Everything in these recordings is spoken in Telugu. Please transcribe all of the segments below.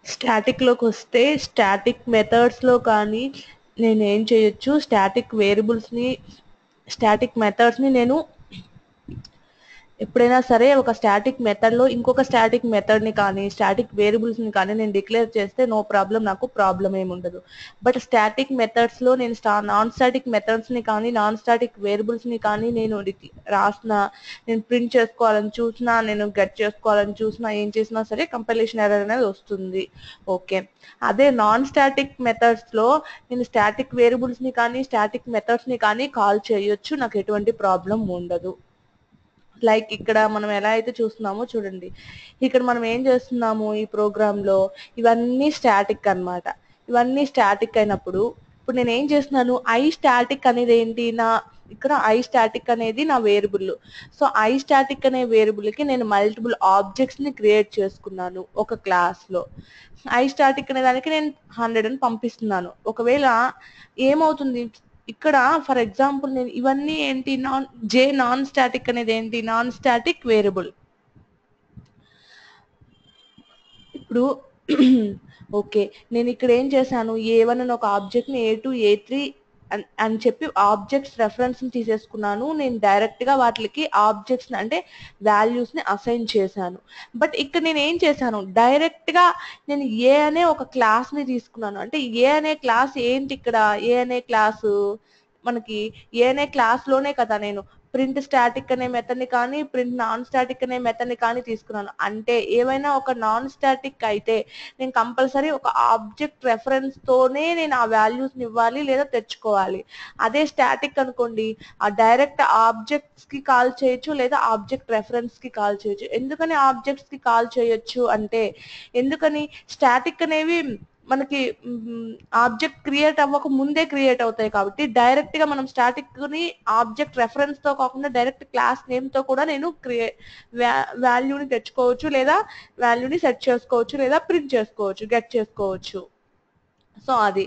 స్టాటిక్‌లోకి వస్తే స్టాటిక్ మెథడ్స్‌లో కానీ నేనేం చేయొచ్చు స్టాటిక్ వేరియబుల్స్‌ని స్టాటిక్ మెథడ్స్‌ని నేను ఎప్పుడైనా సరే ఒక స్టాటిక్ మెథడ్‌లో ఇంకొక స్టాటిక్ మెథడ్‌ని కానీ స్టాటిక్ వేరియబుల్స్‌ని కానీ నేను డిక్లేర్ చేస్తే నో ప్రాబ్లమ్ నాకు ప్రాబ్లమ్ ఏమి ఉండదు. బట్ స్టాటిక్ మెథడ్స్‌లో నేను స్టా నాన్ స్టాటిక్ మెథడ్స్‌ని కానీ నాన్ స్టాటిక్ వేరియబుల్స్‌ని కానీ నేను డిక్ రాసినా నేను ప్రింట్ చేసుకోవాలని చూసినా నేను గెట్ చేసుకోవాలని చూసినా ఏం చేసినా సరే కంపైలేషన్ ఎర్రర్ అనేది వస్తుంది. ఓకే. అదే నాన్ స్టాటిక్ మెథడ్స్‌లో నేను స్టాటిక్ వేరియబుల్స్‌ని కానీ స్టాటిక్ మెథడ్స్‌ని కానీ కాల్ చేయొచ్చు. నాకు ఎటువంటి ప్రాబ్లమ్ ఉండదు. లైక్ ఇక్కడ మనం ఎలా అయితే చూస్తున్నామో చూడండి. ఇక్కడ మనం ఏం చేస్తున్నాము ఈ ప్రోగ్రామ్‌లో ఇవన్నీ స్టాటిక్ అన్నమాట. ఇవన్నీ స్టాటిక్ అయినప్పుడు ఇప్పుడు నేనేం చేస్తున్నాను ఐ స్టాటిక్ అనేది ఏంటి నా ఇక్కడ ఐ స్టాటిక్ అనేది నా వేరియబుల్. సో ఐ స్టాటిక్ అనే వేరియబుల్‌కి నేను మల్టిపుల్ ఆబ్జెక్ట్స్‌ని క్రియేట్ చేసుకున్నాను ఒక క్లాస్‌లో. ఐ స్టాటిక్ అనే దానికి నేను 100 అని పంపిస్తున్నాను. ఒకవేళ ఏమవుతుంది ఇక్కడ ఫర్ ఎగ్జాంపుల్ నేను ఇవన్నీ ఏంటి నాన్ జే నాన్ స్టాటిక్ అనేది ఏంటి నాన్ స్టాటిక్ వేరియబుల్. ఇప్పుడు ఓకే. నేను ఇక్కడ ఏం చేశాను ఏ1 అని ఒక ఆబ్జెక్ట్‌ని ఏ2, ఏ3 అన్ అని చెప్పి ఆబ్జెక్ట్స్ రెఫరెన్స్‌ని తీసేసుకున్నాను. నేను డైరెక్ట్‌గా వాటిలకి ఆబ్జెక్ట్స్‌ని అంటే వాల్యూస్‌ని అసైన్ చేశాను. బట్ ఇక్కడ నేనేం చేశాను డైరెక్ట్‌గా నేను ఏ అనే ఒక క్లాస్‌ని తీసుకున్నాను. అంటే ఏ అనే క్లాస్ ఏంటి ఇక్కడ ఏ అనే క్లాసు మనకి ఏ అనే క్లాస్‌లోనే కదా నేను ప్రింట్ స్టాటిక్ అనే మెథడ్‌ని కానీ ప్రింట్ నాన్ స్టాటిక్ అనే మెథడ్‌ని కానీ తీసుకున్నాను. అంటే ఏవైనా ఒక నాన్ స్టాటిక్ అయితే నేను కంపల్సరీ ఒక ఆబ్జెక్ట్ రెఫరెన్స్‌తోనే నేను ఆ వాల్యూస్‌ని ఇవ్వాలి లేదా తెచ్చుకోవాలి. అదే స్టాటిక్ అనుకోండి ఆ డైరెక్ట్ ఆబ్జెక్ట్స్‌కి కాల్ చేయొచ్చు లేదా ఆబ్జెక్ట్ రెఫరెన్స్‌కి కాల్ చేయొచ్చు. ఎందుకని ఆబ్జెక్ట్స్‌కి కాల్ చేయొచ్చు అంటే ఎందుకని స్టాటిక్ అనేవి మనకి హ్మ్, ఆబ్జెక్ట్ క్రియేట్ అవ్వక ముందే క్రియేట్ అవుతాయి కాబట్టి డైరెక్ట్‌గా మనం స్టాటిక్‌ని ఆబ్జెక్ట్ రెఫరెన్స్‌తో కాకుండా డైరెక్ట్ క్లాస్ నేమ్‌తో కూడా నేను క్రియే వ్యా వాల్యూని తెచ్చుకోవచ్చు లేదా వాల్యూని సెట్ చేసుకోవచ్చు లేదా ప్రింట్ చేసుకోవచ్చు. గెట్ చేసుకోవచ్చు. సో అది.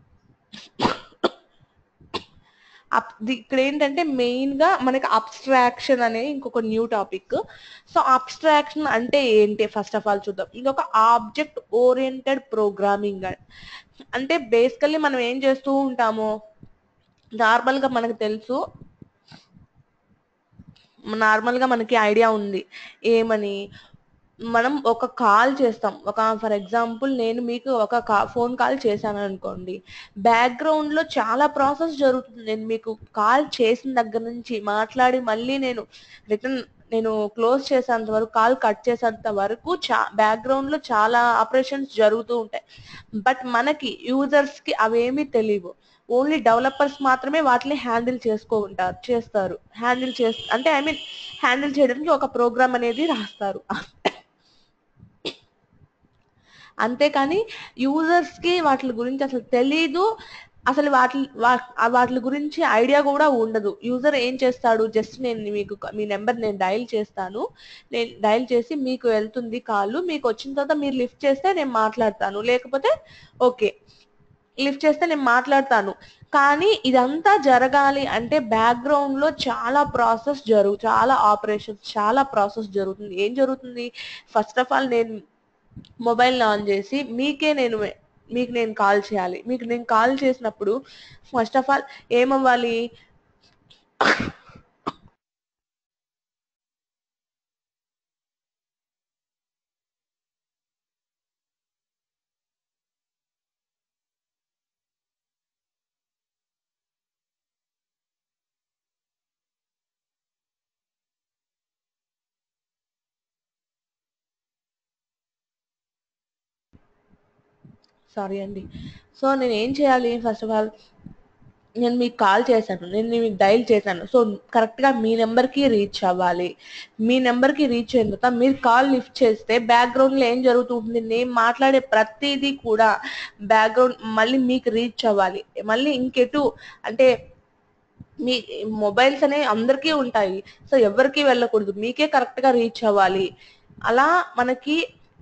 అప్ ది ఇక్కడేంటంటే మెయిన్‌గా మనకి అబ్స్ట్రాక్షన్ అనే ఇంకొక న్యూ టాపిక్. సో అబ్స్ట్రాక్షన్ అంటే ఏంటి ఫస్ట్ ఆఫ్ ఆల్ చూద్దాం. ఇదొక ఆబ్జెక్ట్ ఓరియెంటెడ్ ప్రోగ్రామింగ్ అన్ అంటే బేసికల్లీ మనం ఏం చేస్తూ ఉంటాము నార్మల్‌గా మనకు తెలుసు నార్మల్‌గా మనకి ఐడియా ఉంది. ఏమని మనం ఒక కాల్ చేస్తాం. ఒక ఫర్ ఎగ్జాంపుల్ నేను మీకు ఒక కా ఫోన్ కాల్ చేశాననుకోండి. బ్యాక్‌గ్రౌండ్‌లో చాలా ప్రాసెస్ జరుగుతుంది. నేను మీకు కాల్ చేసిన దగ్గర నుంచి మాట్లాడి మళ్ళీ నేను రిటర్న్ నేను క్లోజ్ చేసేంత వరకు కాల్ కట్ చేసేంత వరకు చా బ్యాక్‌గ్రౌండ్‌లో చాలా ఆపరేషన్స్ జరుగుతూ ఉంటాయి. బట్ మనకి యూజర్స్‌కి అవేమీ తెలీవు. ఓన్లీ డెవలపర్స్ మాత్రమే వాటిని హ్యాండిల్ చేసుకో ఉంటారు చేస్తారు. హ్యాండిల్ చేస్ అంటే ఐ మీన్ హ్యాండిల్ చేయడానికి ఒక ప్రోగ్రామ్ అనేది రాస్తారు. అంతేకాని యూజర్స్‌కి వాటిలి గురించి అసలు తెలీదు. అసలు వాటిల్ వా వాటిలి గురించి ఐడియా గూడా ఉండదు. యూజర్ ఏం చేస్తాడు జస్ట్ నేను మీకు మీ నంబర్ నేను డయల్ చేస్తాను. నేను డయల్ చేసి మీకు వెళ్తుంది కాలు. మీకొచ్చిన తర్వాత మీరు లిఫ్ట్ చేస్తే నేను మాట్లాడతాను. లేకపోతే ఓకే. లిఫ్ట్ చేస్తే నేను మాట్లాడతాను. కానీ ఇదంతా జరగాలి అంటే బ్యాక్‌గ్రౌండ్‌లో చాలా ప్రాసెస్ జరుగు చాలా ఆపరేషన్స్ చాలా ప్రాసెస్ జరుగుతుంది. ఏం జరుగుతుంది ఫస్ట్ ఆఫ్ ఆల్ నేను మొబైల్‌ని ఆన్ చేసి మీకే నేను మీకు నేను కాల్ చేయాలి. మీకు నేను కాల్ చేసినప్పుడు ఫస్ట్ ఆఫ్ ఆల్ ఏమవ్వాలి? సారీ అండి. సో నేనేం చేయాలి ఫస్ట్ ఆఫ్ ఆల్ నేను మీకు కాల్ చేశాను. నేను మీకు డయల్ చేశాను. సో కరెక్ట్‌గా మీ నంబర్‌కి రీచ్ అవ్వాలి. మీ నంబర్‌కి రీచ్ అయిన తర్వాత మీరు కాల్ లిఫ్ట్ చేస్తే బ్యాక్‌గ్రౌండ్‌లో ఏం జరుగుతూ ఉంటుంది? నేను మాట్లాడే ప్రతీదీ కూడా బ్యాక్‌గ్రౌండ్ మళ్ళీ మీకు రీచ్ అవ్వాలి. మళ్ళీ ఇంకెటు అంటే మీ మొబైల్స్ అనేవి అందరికీ ఉంటాయి. సో ఎవరికీ వెళ్ళకూడదు. మీకే కరెక్ట్‌గా రీచ్ అవ్వాలి. అలా మనకి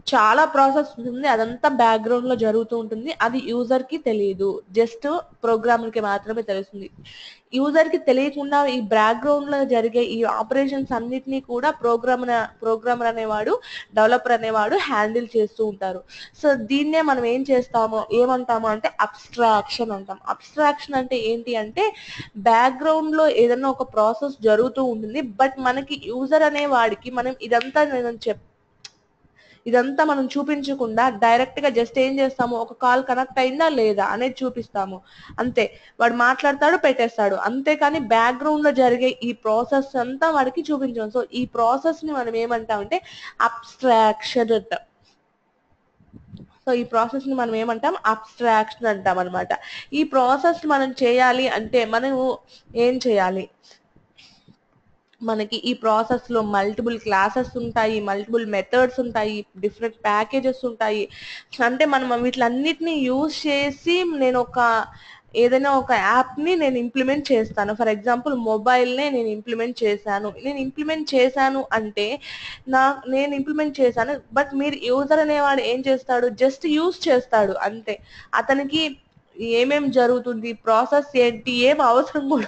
చాలా ప్రాసెస్ ఉంటుంది అదంతా బ్యాక్గ్రౌండ్ లో జరుగుతూ ఉంటుంది అది యూజర్ కి తెలియదు జస్ట్ ప్రోగ్రామర్ కి మాత్రమే తెలుస్తుంది యూజర్ కి తెలియకుండా ఈ బ్యాక్గ్రౌండ్ లో జరిగే ఈ ఆపరేషన్స్ అన్నిటినీ కూడా ప్రోగ్రామర్ ప్రోగ్రామర్ అనేవాడు డెవలపర్ అనేవాడు హ్యాండిల్ చేస్తూ ఉంటారు సో దీన్నే మనం ఏం చేస్తాము ఏమంటాము అంటే అబ్స్ట్రాక్షన్ అంటాం అబ్స్ట్రాక్షన్ అంటే ఏంటి అంటే బ్యాక్గ్రౌండ్ లో ఏదైనా ఒక ప్రాసెస్ జరుగుతూ ఉంటుంది బట్ మనకి యూజర్ అనే వాడికి మనం ఇదంతా నేను చెప్ ఇదంతా మనం చూపించకుండా డైరెక్ట్ గా జస్ట్ ఏం చేస్తాము ఒక కాల్ కనెక్ట్ అయిందా లేదా అనేది చూపిస్తాము అంతే వాడు మాట్లాడతాడు పెట్టేస్తాడు అంతేకాని బ్యాక్గ్రౌండ్ లో జరిగే ఈ ప్రాసెస్ అంతా వాడికి చూపించాం సో ఈ ప్రాసెస్ ని మనం ఏమంటామంటే అబ్స్ట్రాక్షన్ అంటాం సో ఈ ప్రాసెస్ ని మనం ఏమంటాం అబ్స్ట్రాక్షన్ అంటాం అనమాట ఈ ప్రాసెస్ మనం చేయాలి అంటే మనము ఏం చేయాలి మనకి ఈ ప్రాసెస్ లో మల్టిపుల్ క్లాసెస్ ఉంటాయి మల్టిపుల్ మెథడ్స్ ఉంటాయి డిఫరెంట్ ప్యాకేజెస్ ఉంటాయి అంటే మనం వీటిలన్నిటిని యూజ్ చేసి నేను ఒక ఏదైనా ఒక యాప్ ని నేను ఇంప్లిమెంట్ చేస్తాను ఫర్ ఎగ్జాంపుల్ మొబైల్ నే నేను ఇంప్లిమెంట్ చేశాను నేను ఇంప్లిమెంట్ చేశాను అంటే నా నేను ఇంప్లిమెంట్ చేశాను బట్ మీరు యూజర్ అనేవాడు ఏం చేస్తాడు జస్ట్ యూజ్ చేస్తాడు అంతే అతనికి ఏమేం జరుగుతుంది ప్రాసెస్ ఏంటి ఏం అవసరం కూడా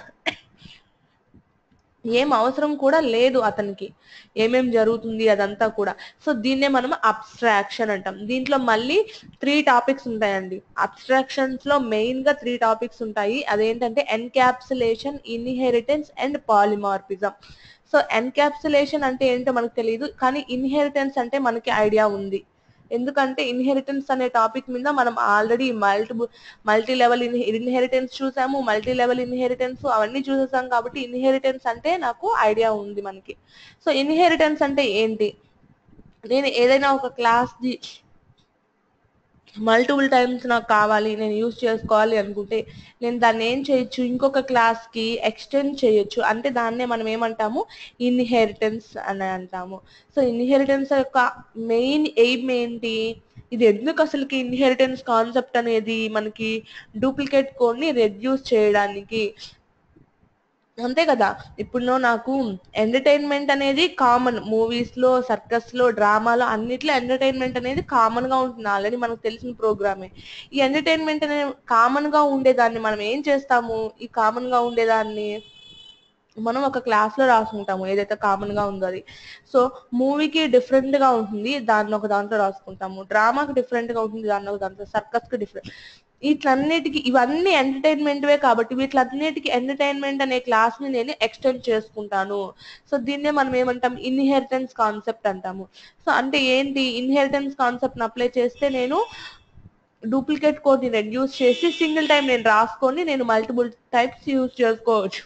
ఏం అవసరం కూడా లేదు అతనికి ఏమేం జరుగుతుంది అదంతా కూడా సో దీన్నే మనం అబ్స్ట్రాక్షన్ అంటాం దీంట్లో మళ్ళీ త్రీ టాపిక్స్ ఉంటాయండి అబ్స్ట్రాక్షన్స్ లో మెయిన్ గా త్రీ టాపిక్స్ ఉంటాయి అదేంటంటే encapsulation inheritance and polymorphism so encapsulation అంటే ఏంటో మనకు తెలియదు కానీ ఇన్హెరిటెన్స్ అంటే మనకి ఐడియా ఉంది ఎందుకంటే ఇన్హెరిటెన్స్ అనే టాపిక్ మీద మనం already multiple multi level inheritance చూసాము మల్టీ లెవెల్ ఇన్హెరిటెన్స్ అవన్నీ చూసేసాం కాబట్టి ఇన్హెరిటెన్స్ అంటే నాకు ఐడియా ఉంది మనకి సో ఇన్హెరిటెన్స్ అంటే ఏంటి నేను ఏదైనా ఒక క్లాస్ ది మల్టిపుల్ టైమ్స్ నాకు కావాలి నేను యూజ్ చేసుకోవాలి అనుకుంటే నేను దాన్ని ఏం చేయొచ్చు ఇంకొక క్లాస్ కి ఎక్స్టెండ్ చేయొచ్చు అంటే దాన్నే మనం ఏమంటాము ఇన్హెరిటెన్స్ అని అంటాము సో ఇన్హెరిటెన్స్ యొక్క మెయిన్ ఎయిమ్ ఏంటి ఇది ఎందుకు అసలుకి ఇన్హెరిటెన్స్ కాన్సెప్ట్ అనేది మనకి డూప్లికేట్ కోడ్ ని రెడ్యూస్ చేయడానికి అంతే కదా ఇప్పుడు నాకు ఎంటర్టైన్మెంట్ అనేది కామన్ మూవీస్ లో సర్కస్ లో డ్రామాలో అన్నిట్లో ఎంటర్టైన్మెంట్ అనేది కామన్ గా ఉంటుంది ఆల్రెడీ మనకు తెలిసిన ప్రోగ్రామే ఈ ఎంటర్టైన్మెంట్ అనేది కామన్ గా ఉండేదాన్ని మనం ఏం చేస్తాము ఈ కామన్ గా ఉండేదాన్ని మనం ఒక క్లాస్ లో రాసుకుంటాము ఏదైతే కామన్ గా ఉందో అది సో మూవీకి డిఫరెంట్ గా ఉంటుంది దాన్ని ఒక దాంట్లో రాసుకుంటాము డ్రామాకి డిఫరెంట్ గా ఉంటుంది దాన్ని ఒక దాంట్లో సర్కస్ కి డిఫరెంట్ వీటిలన్నిటికి ఇవన్నీ ఎంటర్టైన్మెంట్వే కాబట్టి వీటిలన్నిటికి ఎంటర్టైన్మెంట్ అనే క్లాస్ ని నేను ఎక్స్టెండ్ చేసుకుంటాను సో దీన్నే మనం ఏమంటాం ఇన్హెరిటెన్స్ కాన్సెప్ట్ అంటాము సో అంటే ఏంటి ఇన్హెరిటెన్స్ కాన్సెప్ట్ అప్లై చేస్తే నేను డూప్లికేట్ కోడ్ ని రెడ్యూస్ చేసి సింగిల్ టైం నేను రాసుకొని నేను మల్టిపుల్ టైప్స్ యూజ్ చేసుకోవచ్చు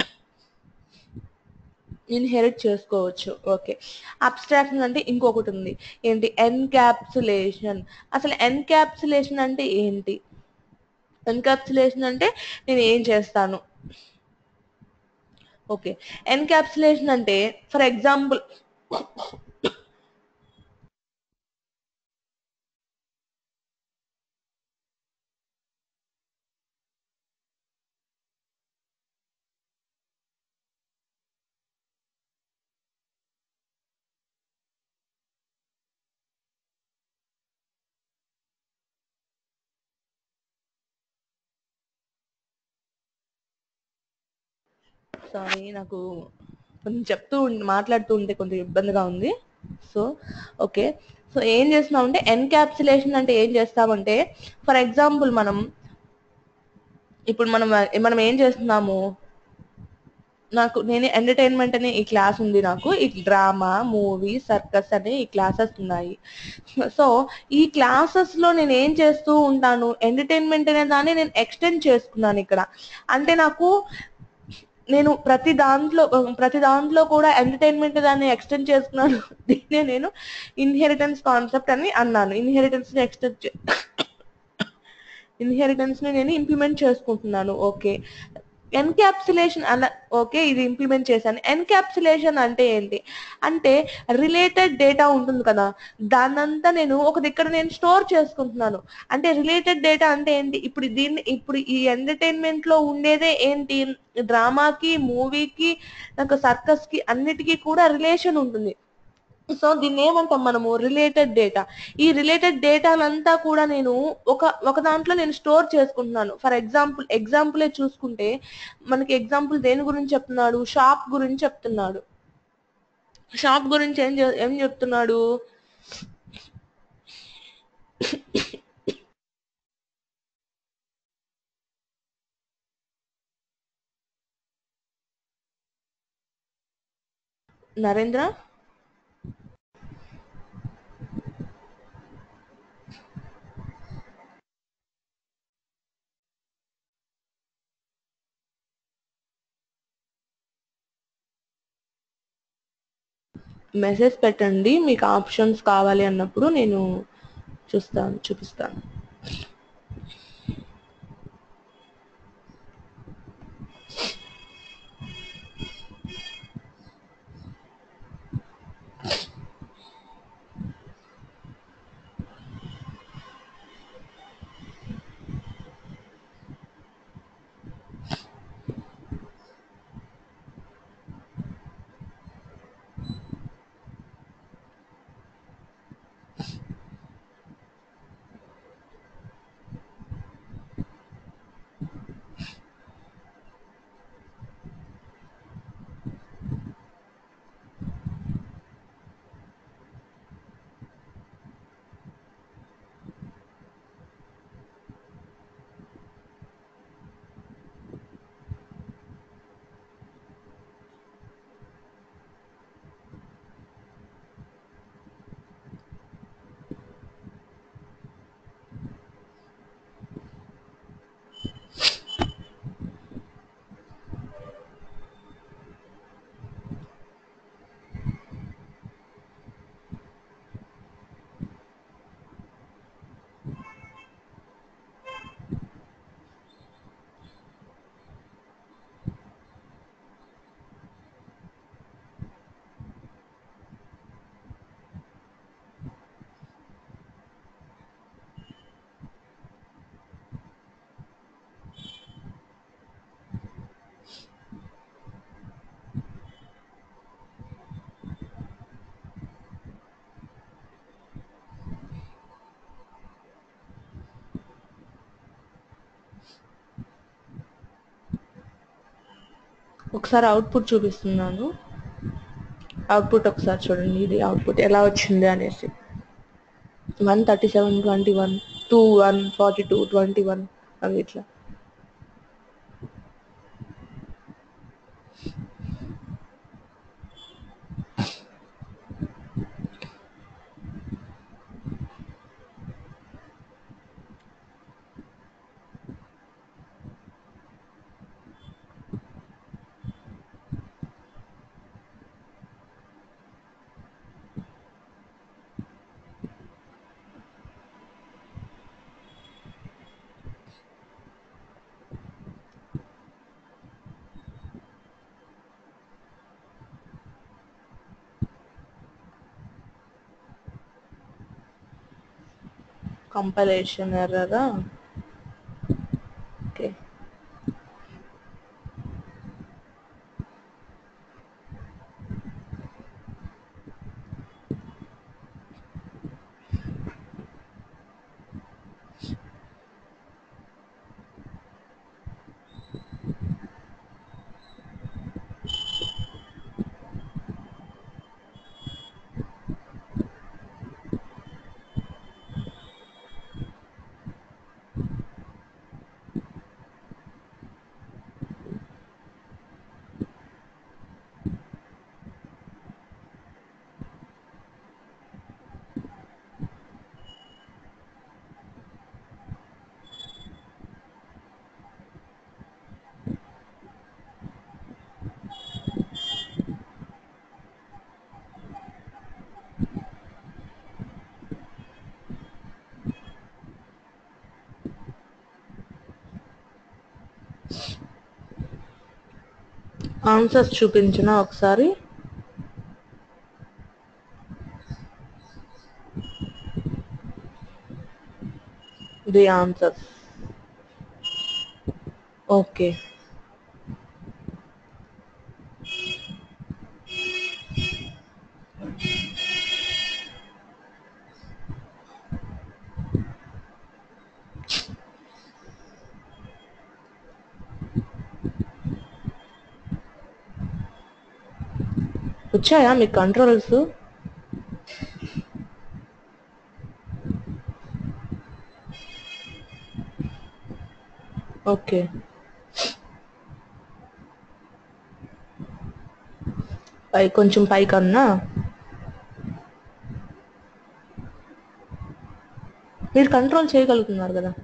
ఇన్హెరిట్ చేసుకోవచ్చు ఓకే అబ్స్ట్రాక్షన్ అంటే ఇంకొకటి ఉంది ఏంటి ఎన్క్యాప్సులేషన్ అసలు ఎన్క్యాప్సులేషన్ అంటే ఏంటి ఎన్క్యాప్సులేషన్ అంటే నేను ఏం చేస్తాను ఓకే ఎన్క్యాప్సులేషన్ అంటే ఫర్ ఎగ్జాంపుల్ సారీ నాకు కొంచెం చెప్తూ ఉండి మాట్లాడుతూ ఉంటే కొంచెం ఇబ్బందిగా ఉంది సో ఓకే సో ఏం చేస్తున్నామంటే ఎన్క్యాప్సులేషన్ అంటే ఏం చేస్తామంటే ఫర్ ఎగ్జాంపుల్ మనం ఇప్పుడు మనం మనం ఏం చేస్తున్నాము నాకు నేను ఎంటర్టైన్మెంట్ అనే ఈ క్లాస్ ఉంది నాకు ఈ డ్రామా మూవీ సర్కస్ అనే ఈ క్లాసెస్ ఉన్నాయి సో ఈ క్లాసెస్ లో నేను ఏం చేస్తూ ఉంటాను ఎంటర్టైన్మెంట్ అనే దాన్ని నేను ఎక్స్టెండ్ చేసుకున్నాను ఇక్కడ అంటే నాకు నేను ప్రతి దాంట్లో ప్రతి దాంట్లో కూడా ఎంటర్టైన్మెంట్ దాన్ని ఎక్స్టెండ్ చేసుకున్నాను దీన్నే నేను ఇన్హెరిటెన్స్ కాన్సెప్ట్ అని అన్నాను ఇన్హెరిటెన్స్ ని ఎక్స్టెండ్ ఇన్హెరిటెన్స్ ని నేను ఇంప్లిమెంట్ చేసుకుంటున్నాను ఓకే ఎన్క్యాప్సులేషన్ అన్న ఓకే ఇది ఇంప్లిమెంట్ చేశాను ఎన్క్యాప్సులేషన్ అంటే ఏంటి అంటే రిలేటెడ్ డేటా ఉంటుంది కదా దాన్నంతా నేను ఒక దగ్గర నేను స్టోర్ చేసుకుంటున్నాను అంటే రిలేటెడ్ డేటా అంటే ఏంటి ఇప్పుడు దీన్ని ఇప్పుడు ఈ ఎంటర్టైన్మెంట్ లో ఉండేదే ఏంటి డ్రామాకి మూవీకి నాకు సర్కస్ కి అన్నిటికీ కూడా రిలేషన్ ఉంటుంది సో దీన్ని ఏమంటాం మనము రిలేటెడ్ డేటా ఈ రిలేటెడ్ డేటానంతా కూడా నేను ఒక ఒక దాంట్లో నేను స్టోర్ చేసుకుంటున్నాను ఫర్ ఎగ్జాంపుల్ ఎగ్జాంపులే చూసుకుంటే మనకి ఎగ్జాంపుల్ దేని గురించి చెప్తున్నాడు షాప్ గురించి చెప్తున్నాడు షాప్ గురించి ఏం చె- ఏం చెప్తున్నాడు నరేంద్ర మెసేజ్ పెట్టండి మీకు ఆప్షన్స్ కావాలి అన్నప్పుడు నేను చూస్తాను చూపిస్తాను ఒకసారి అవుట్పుట్ చూపిస్తున్నాను అవుట్పుట్ ఒకసారి చూడండి ఇది అవుట్పుట్ ఎలా వచ్చింది అనేసి one thirty seven twenty one two one forty two twenty one అవి ఇట్లా కంపైలేషన్ ఎర్రరా ఓకే ఆన్సర్స్ చూపించిన ఒకసారి ది ఆన్సర్స్ ఓకే వచ్చాయా మీకు కంట్రోల్స్ ఓకే పై కొంచెం పై కన్నా మీరు కంట్రోల్ చేయగలుగుతున్నారు కదా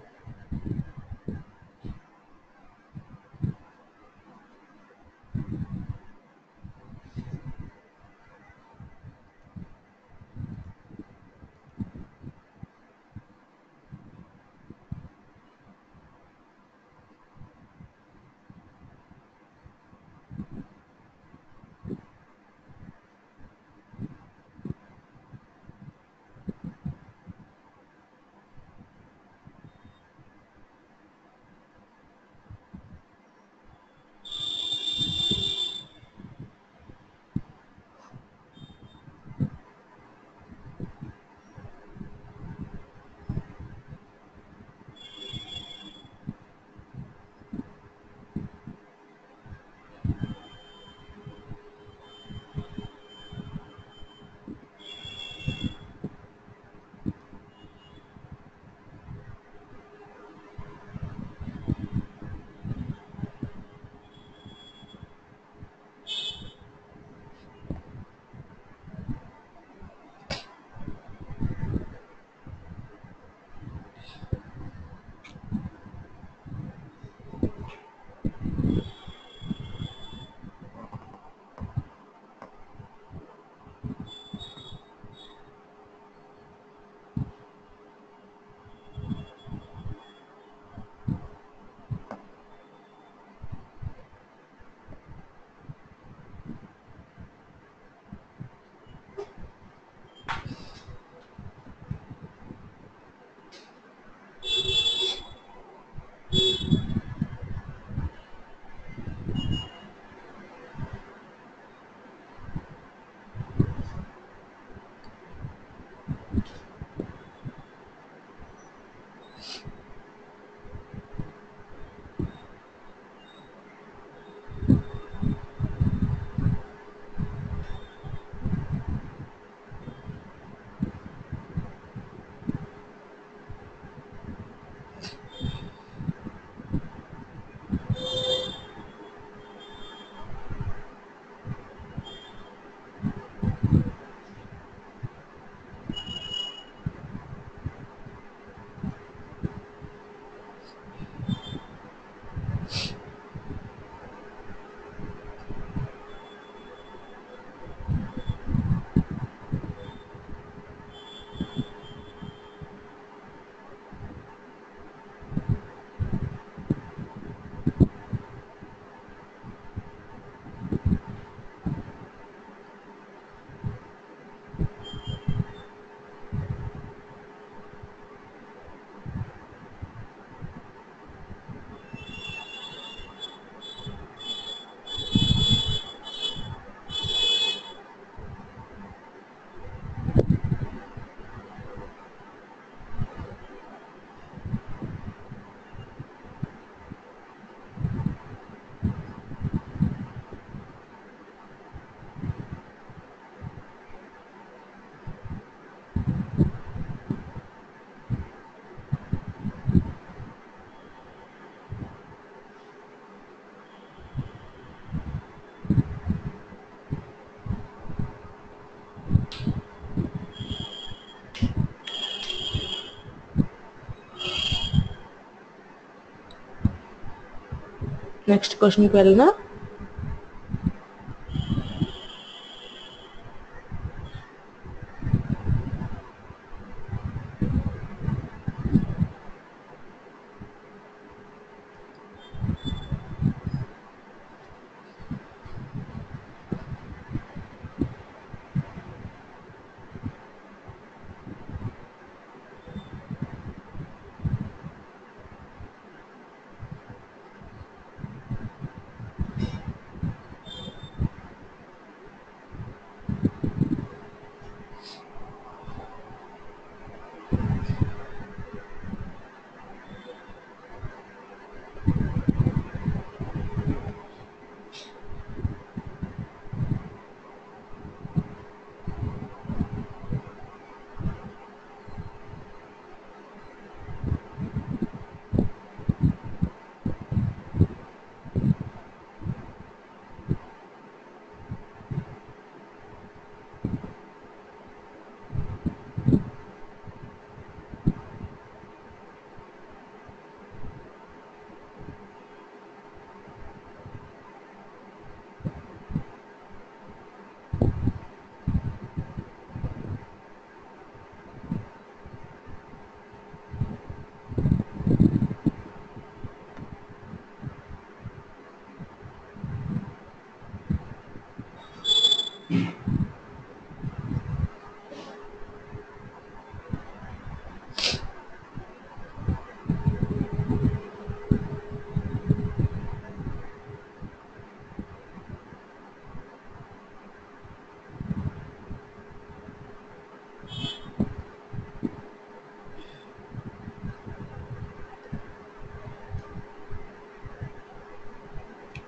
నెక్స్ట్ క్వశ్చన్కి వెళ్ళినా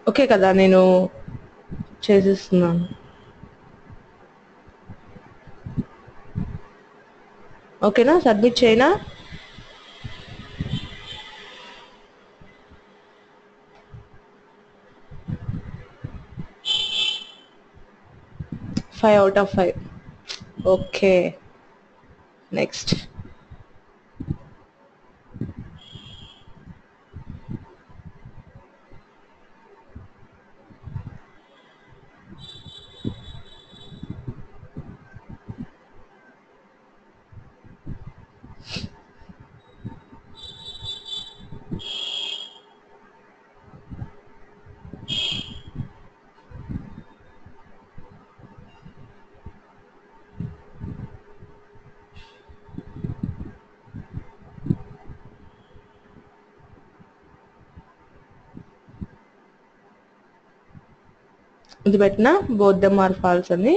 ఓకే కదా నేను చేసేస్తున్నాను ఓకేనా సబ్మిట్ చేయనా five out of five okay next ఇది పెట్టిన బోత్ దెమ్ ఆర్ ఫాల్స్ అని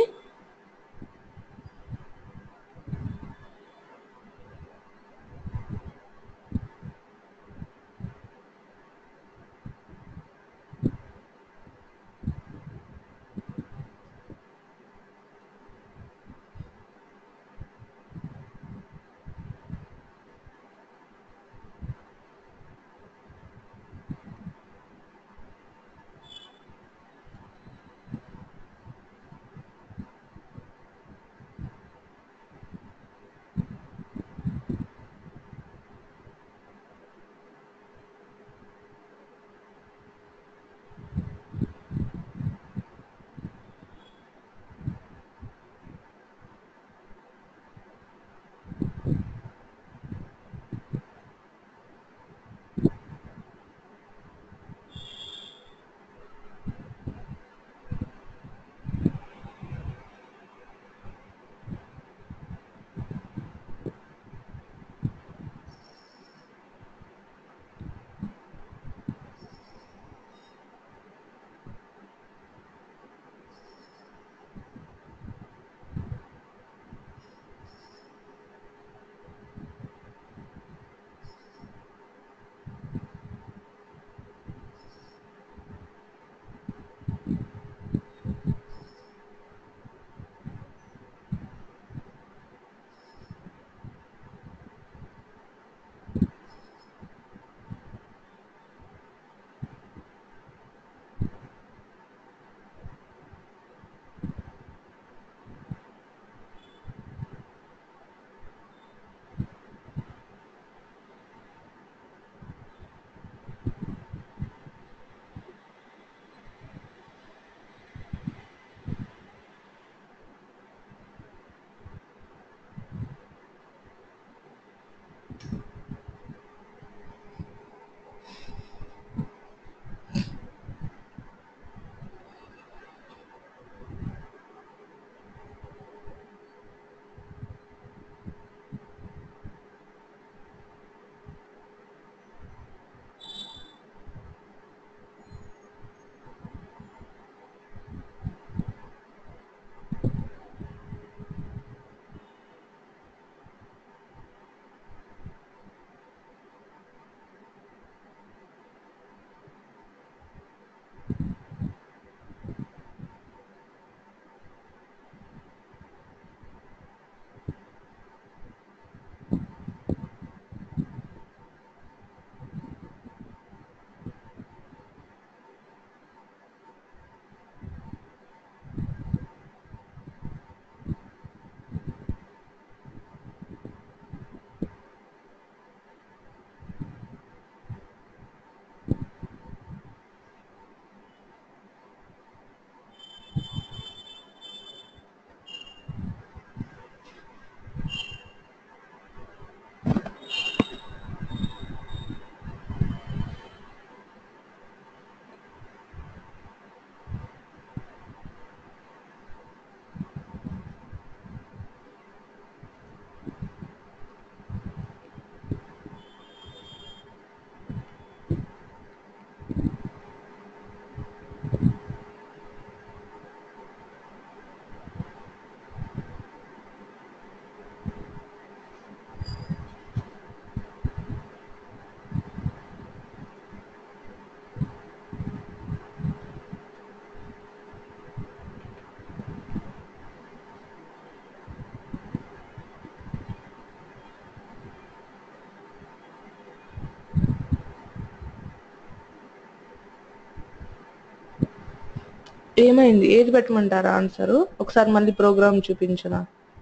ఏమైంది ఏది పెట్టమంటారా ఆన్సరు ఒకసారి మళ్ళీ ప్రోగ్రామ్ చూపించరా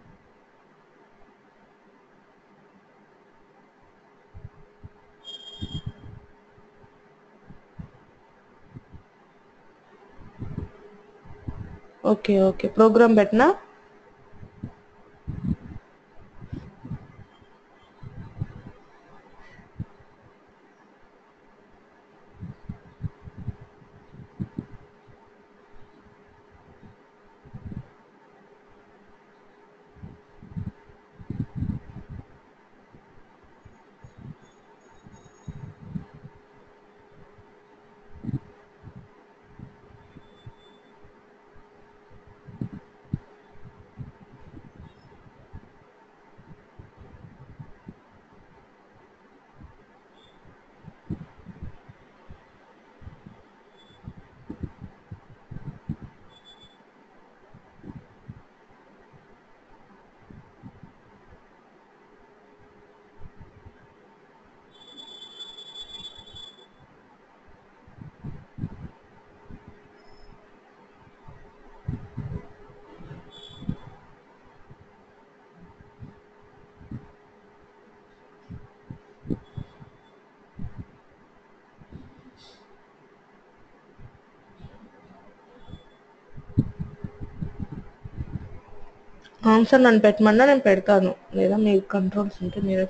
ఓకే ఓకే ప్రోగ్రామ్ పెట్టనా ఆన్సర్ నన్ను పెట్టమన్నా నేను పెడతాను లేదా మీ కంట్రోల్స్ ఉంటే మీరే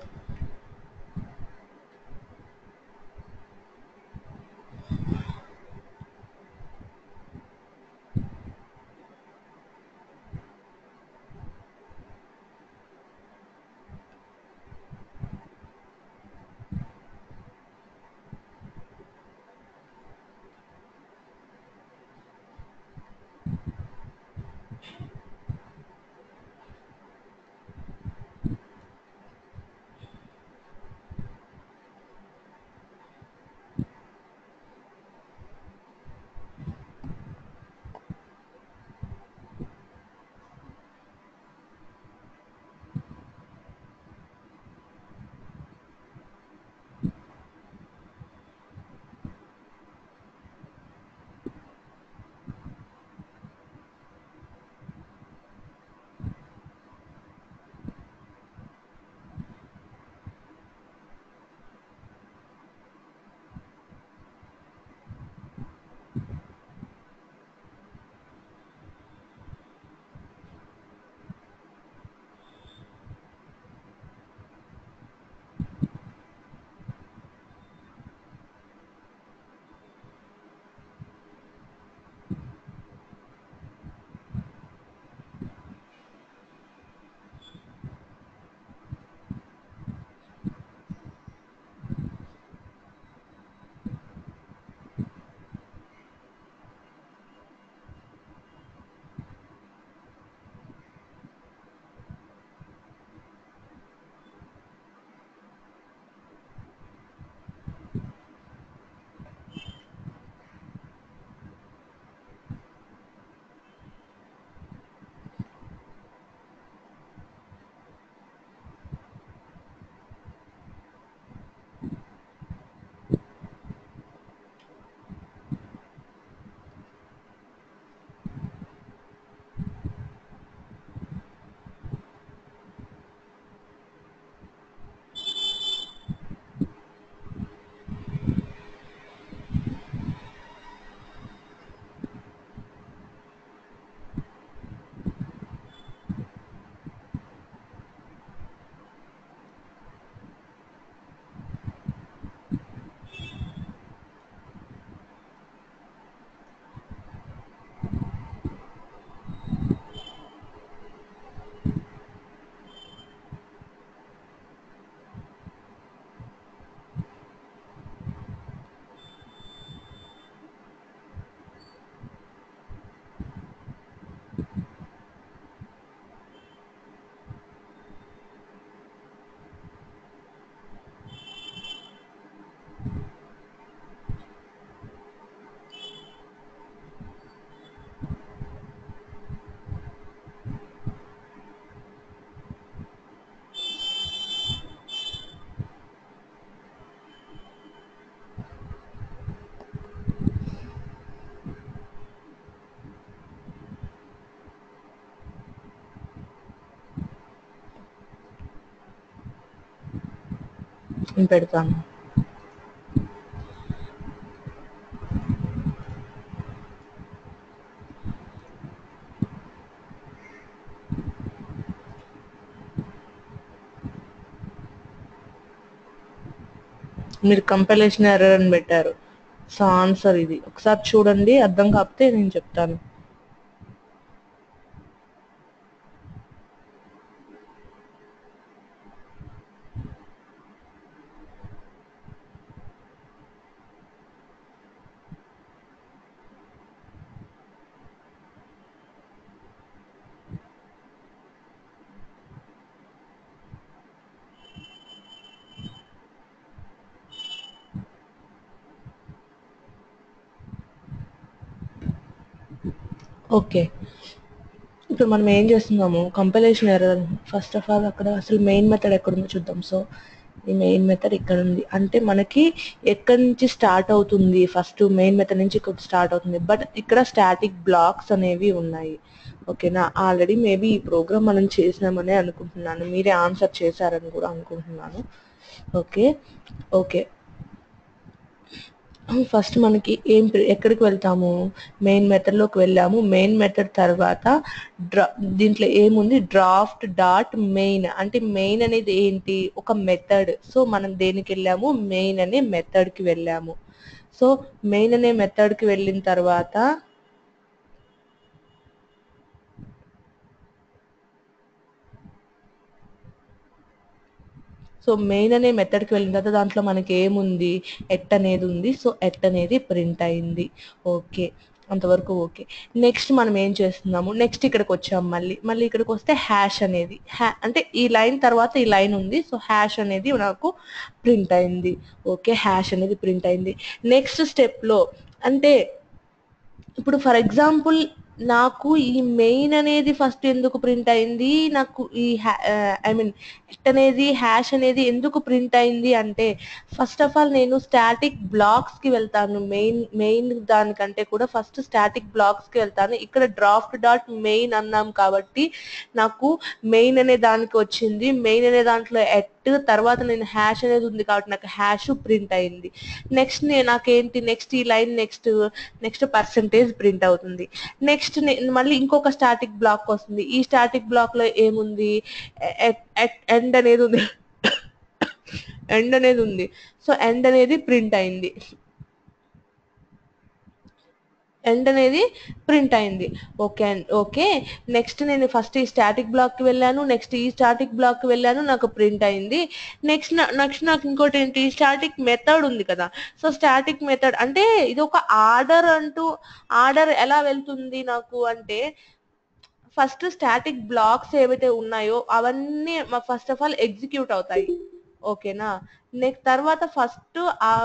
నేను పెడతాను మీరు కంపలేషన్ ఎర్రర్ అని పెట్టారు సో ఆన్సర్ ఇది ఒకసారి చూడండి అర్థం కాకపోతే నేను చెప్తాను ఓకే ఇప్పుడు మనం ఏం చేస్తున్నాము compilation error first of all అక్కడ అసలు మెయిన్ మెథడ్ ఎక్కడ ఉందో చూద్దాం సో ఈ మెయిన్ మెథడ్ ఇక్కడ ఉంది అంటే మనకి ఎక్కడి నుంచి స్టార్ట్ అవుతుంది ఫస్ట్ మెయిన్ మెథడ్ నుంచి ఇక్కడ స్టార్ట్ అవుతుంది బట్ ఇక్కడ స్టాటిక్ బ్లాక్స్ అనేవి ఉన్నాయి ఓకేనా ఆల్రెడీ మేబీ ఈ ప్రోగ్రామ్ మనం చేసినామనే అనుకుంటున్నాను మీరే ఆన్సర్ చేశారని కూడా అనుకుంటున్నాను ఓకే ఓకే ఫస్ట్ మనకి ఏం ప్రి- ఎక్కడికి వెళ్తాము మెయిన్ మెథడ్ లోకి వెళ్ళాము మెయిన్ మెథడ్ తర్వాత డ్రా దీంట్లో ఏముంది డ్రాఫ్ట్ డాట్ మెయిన్ అంటే మెయిన్ అనేది ఏంటి ఒక మెథడ్ సో మనం దేనికి వెళ్ళాము మెయిన్ అనే మెథడ్ కి వెళ్ళాము సో మెయిన్ అనే మెథడ్ కి వెళ్ళిన తర్వాత సో మెయిన్ అనే మెథడ్కి వెళ్ళిన తర్వాత దాంట్లో మనకి ఏముంది ఎట్ అనేది ఉంది సో ఎట్ అనేది ప్రింట్ అయింది ఓకే అంతవరకు ఓకే నెక్స్ట్ మనం ఏం చేస్తున్నాము నెక్స్ట్ ఇక్కడికి వచ్చాము మళ్ళీ మళ్ళీ ఇక్కడికి వస్తే హ్యాష్ అనేది హ్యా అంటే ఈ లైన్ తర్వాత ఈ లైన్ ఉంది సో హ్యాష్ అనేది నాకు ప్రింట్ అయింది ఓకే హ్యాష్ అనేది ప్రింట్ అయింది నెక్స్ట్ స్టెప్లో అంటే ఇప్పుడు ఫర్ ఎగ్జాంపుల్ నాకు ఈ మెయిన్ అనేది ఫస్ట్ ఎందుకు ప్రింట్ అయింది నాకు ఈ ఐ మీన్ ఎట్ అనేది హ్యాష్ అనేది ఎందుకు ప్రింట్ అయింది అంటే ఫస్ట్ ఆఫ్ ఆల్ నేను స్టాటిక్ బ్లాక్స్ కి వెళ్తాను మెయిన్ మెయిన్ దానికంటే కూడా ఫస్ట్ స్టాటిక్ బ్లాక్స్ కి వెళ్తాను ఇక్కడ డ్రాఫ్ట్ డాట్ మెయిన్ అన్నాం కాబట్టి నాకు మెయిన్ అనే దానికి వచ్చింది మెయిన్ అనే దాంట్లో ఎట్ తర్వాత నేను హ్యాష్ అనేది ఉంది కాబట్టి నాకు హ్యాష్ ప్రింట్ అయింది నెక్స్ట్ నాకేంటి నెక్స్ట్ ఈ line next next percentage print అవుతుంది నెక్స్ట్ మళ్ళీ ఇంకొక స్టాటిక్ బ్లాక్ వస్తుంది ఈ స్టాటిక్ బ్లాక్ లో ఏముంది ఎండ్ అనేది ఉంది ఎండ్ అనేది ఉంది సో ఎండ్ అనేది ప్రింట్ అయింది ఎండ్ అనేది ప్రింట్ అయింది ఓకే ఓకే నెక్స్ట్ నేను ఫస్ట్ ఈ స్టాటిక్ బ్లాక్ కి వెళ్ళాను నెక్స్ట్ ఈ స్టాటిక్ బ్లాక్ కి వెళ్ళాను నాకు ప్రింట్ అయింది నెక్స్ట్ నెక్స్ట్ నాకు ఇంకోటి ఏంటి స్టాటిక్ మెథడ్ ఉంది కదా సో స్టాటిక్ మెథడ్ అంటే ఇది ఒక ఆర్డర్ అంటూ ఆర్డర్ ఎలా వెళ్తుంది నాకు అంటే ఫస్ట్ స్టాటిక్ బ్లాక్స్ ఏవైతే ఉన్నాయో అవన్నీ ఫస్ట్ ఆఫ్ ఆల్ ఎగ్జిక్యూట్ అవుతాయి ఓకేనా నెక్స్ట్ తర్వాత ఫస్ట్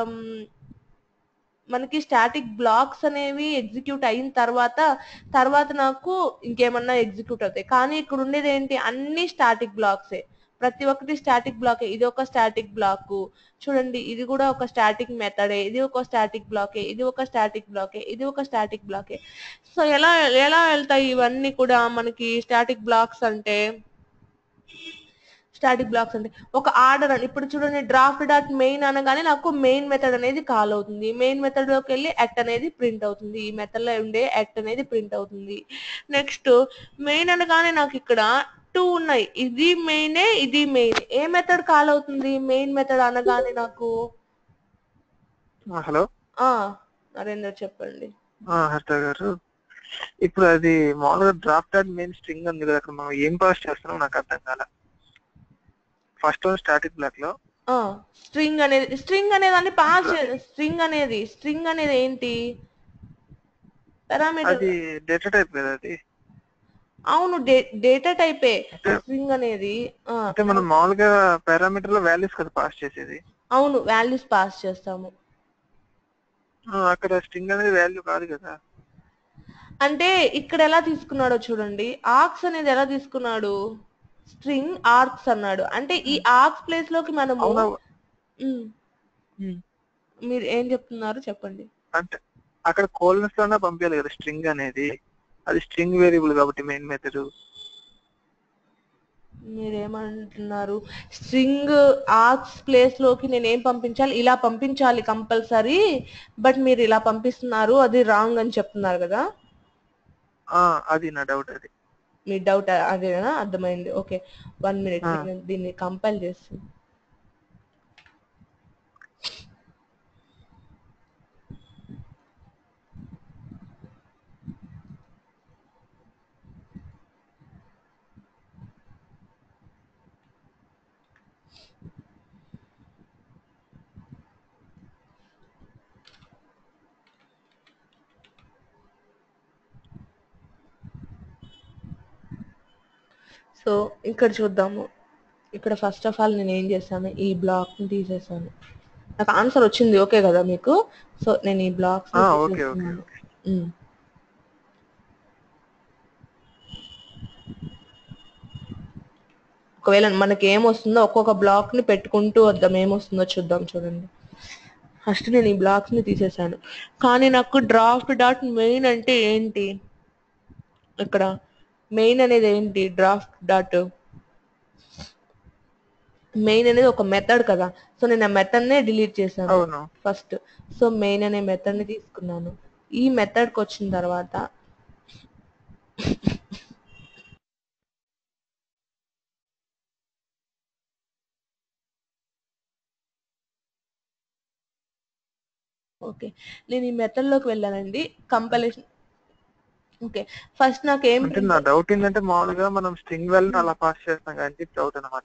మనకి స్టాటిక్ బ్లాక్స్ అనేవి ఎగ్జిక్యూట్ అయిన తర్వాత తర్వాత నాకు ఇంకేమన్నా ఎగ్జిక్యూట్ అవుతాయి కానీ ఇక్కడ ఉండేది ఏంటి అన్ని స్టాటిక్ బ్లాక్సే ప్రతి ఒక్కటి స్టాటిక్ బ్లాక్ ఇది ఒక స్టాటిక్ బ్లాక్ చూడండి ఇది కూడా ఒక స్టాటిక్ మెథడే ఇది ఒక స్టాటిక్ బ్లాకే ఇది ఒక స్టాటిక్ బ్లాకే ఇది ఒక స్టాటిక్ బ్లాకే సో ఎలా ఎలా వెళ్తాయి ఇవన్నీ కూడా మనకి స్టాటిక్ బ్లాక్స్ అంటే స్టాటిక్ బ్లాక్స్ అంటే ఒక ఆర్డర్ అని ఇప్పుడు చూడండి డ్రాఫ్ట్ డాట్ మెయిన్ అనగానే నాకు మెయిన్ మెథడ్ అనేది కాల్ అవుతుంది మెయిన్ మెథడ్ లోకి వెళ్ళి ఎట్ అనేది ప్రింట్ అవుతుంది ఈ మెథడ్ లో ఉండే ఎట్ అనేది ప్రింట్ అవుతుంది నెక్స్ట్ మెయిన్ అనగానే నాకు ఇక్కడ టూ ఉన్నాయి ఇది మెయిన్ ఇది మెయిన్ ఏ మెథడ్ కాల్ అవుతుంది మెయిన్ మెథడ్ అనగానే నాకు హలో ఆ నరేందర్ చెప్పండి హర్ష గారు ఇప్పుడు అది మామూలుగా డ్రాఫ్ట్ డాట్ మెయిన్ స్ట్రింగ్ ఉంది కదా అక్కడ మనం ఏం పాస్ చేస్తున్నాం నాకు అర్థం కాల ఫస్ట్ స్టాటిక్ బ్లాక్ లో స్ట్రింగ్ అనేది స్ట్రింగ్ అనేది అని పాస్ స్ట్రింగ్ అనేది స్ట్రింగ్ అనేది ఏంటి పారామీటర్ అది డేటా టైప్ కదా అది అవును డేటా టైపే అంటే స్ట్రింగ్ అనేది ఆ, అంటే మనం మామూలుగా పారామీటర్ లో వాల్యూస్ కదా పాస్ చేసేది అవును వాల్యూస్ పాస్ చేస్తాము ఆ, అక్కడ స్ట్రింగ్ అనేది వాల్యూ కాదు కదా అంటే ఇక్కడ ఎలా తీసుకున్నాడో చూడండి ఆర్క్స్ అనేది ఎలా తీసుకున్నాడు స్ట్రింగ్ ఆర్క్స్ అన్నాడు అంటే ఈ ఆర్క్స్ ప్లేస్ లోకి మనము అవునా ఉమ్, ఉమ్. మీరు ఏం చెప్తున్నారు చెప్పండి అంటే అక్కడ కోలన్స్ లోనే పంపించాలి కదా స్ట్రింగ్ అనేది అది స్ట్రింగ్ వేరియబుల్ కాబట్టి మెయిన్ మెథడ్ మీరేమంటున్నారు స్ట్రింగ్ ఆర్క్స్ ప్లేస్ లోకి నేను ఏం పంపించాలి ఇలా పంపించాలి కంపల్సరీ బట్ మీరు ఇలా పంపిస్తున్నారు అది రాంగ్ అని చెప్తున్నారు కదా ఆ, అది నా డౌట్ అది మీ డౌట్ అదేనా అర్థమైంది ఓకే వన్ మినిట్ ఆ. నేను దీన్ని కంపైల్ చేస్తాను సో ఇక్కడ చూద్దాము ఇక్కడ ఫస్ట్ ఆఫ్ ఆల్ నేను ఏం చేశాను ఈ బ్లాక్ ని తీసేసాను నాకు ఆన్సర్ వచ్చింది ఓకే కదా మీకు సో నేను ఈ బ్లాక్స్ ఆ, ఓకే ఓకే ఓకే ఒకవేళ మనకి ఏమొస్తుందో ఒక్కొక్క బ్లాక్ ని పెట్టుకుంటూ వద్దాం ఏమొస్తుందో చూద్దాం చూడండి ఫస్ట్ నేను ఈ బ్లాక్స్ ని తీసేసాను కానీ నాకు డ్రాఫ్ట్ డాట్ మెయిన్ అంటే ఏంటి ఇక్కడ మెయిన్ అనేది ఏంటి డ్రాఫ్ట్ డాట్ మెయిన్ అనేది ఒక మెథడ్ కదా సో నేను ఆ మెథడ్ నే డిలీట్ చేశాను అవును ఫస్ట్ సో మెయిన్ అనే మెథడ్ ని తీసుకున్నాను ఈ మెథడ్ కి వచ్చిన తర్వాత ఓకే నేను ఈ మెథడ్ లోకి వెళ్ళానండి కంపలేషన్ ఓకే ఫస్ట్ నాకు ఏం అంటే నా డౌట్ ఏంటంటే మామూలుగా మనం స్ట్రింగ్ వెల్ అలా పాస్ చేస్తాం కానీ డౌట్ అనమాట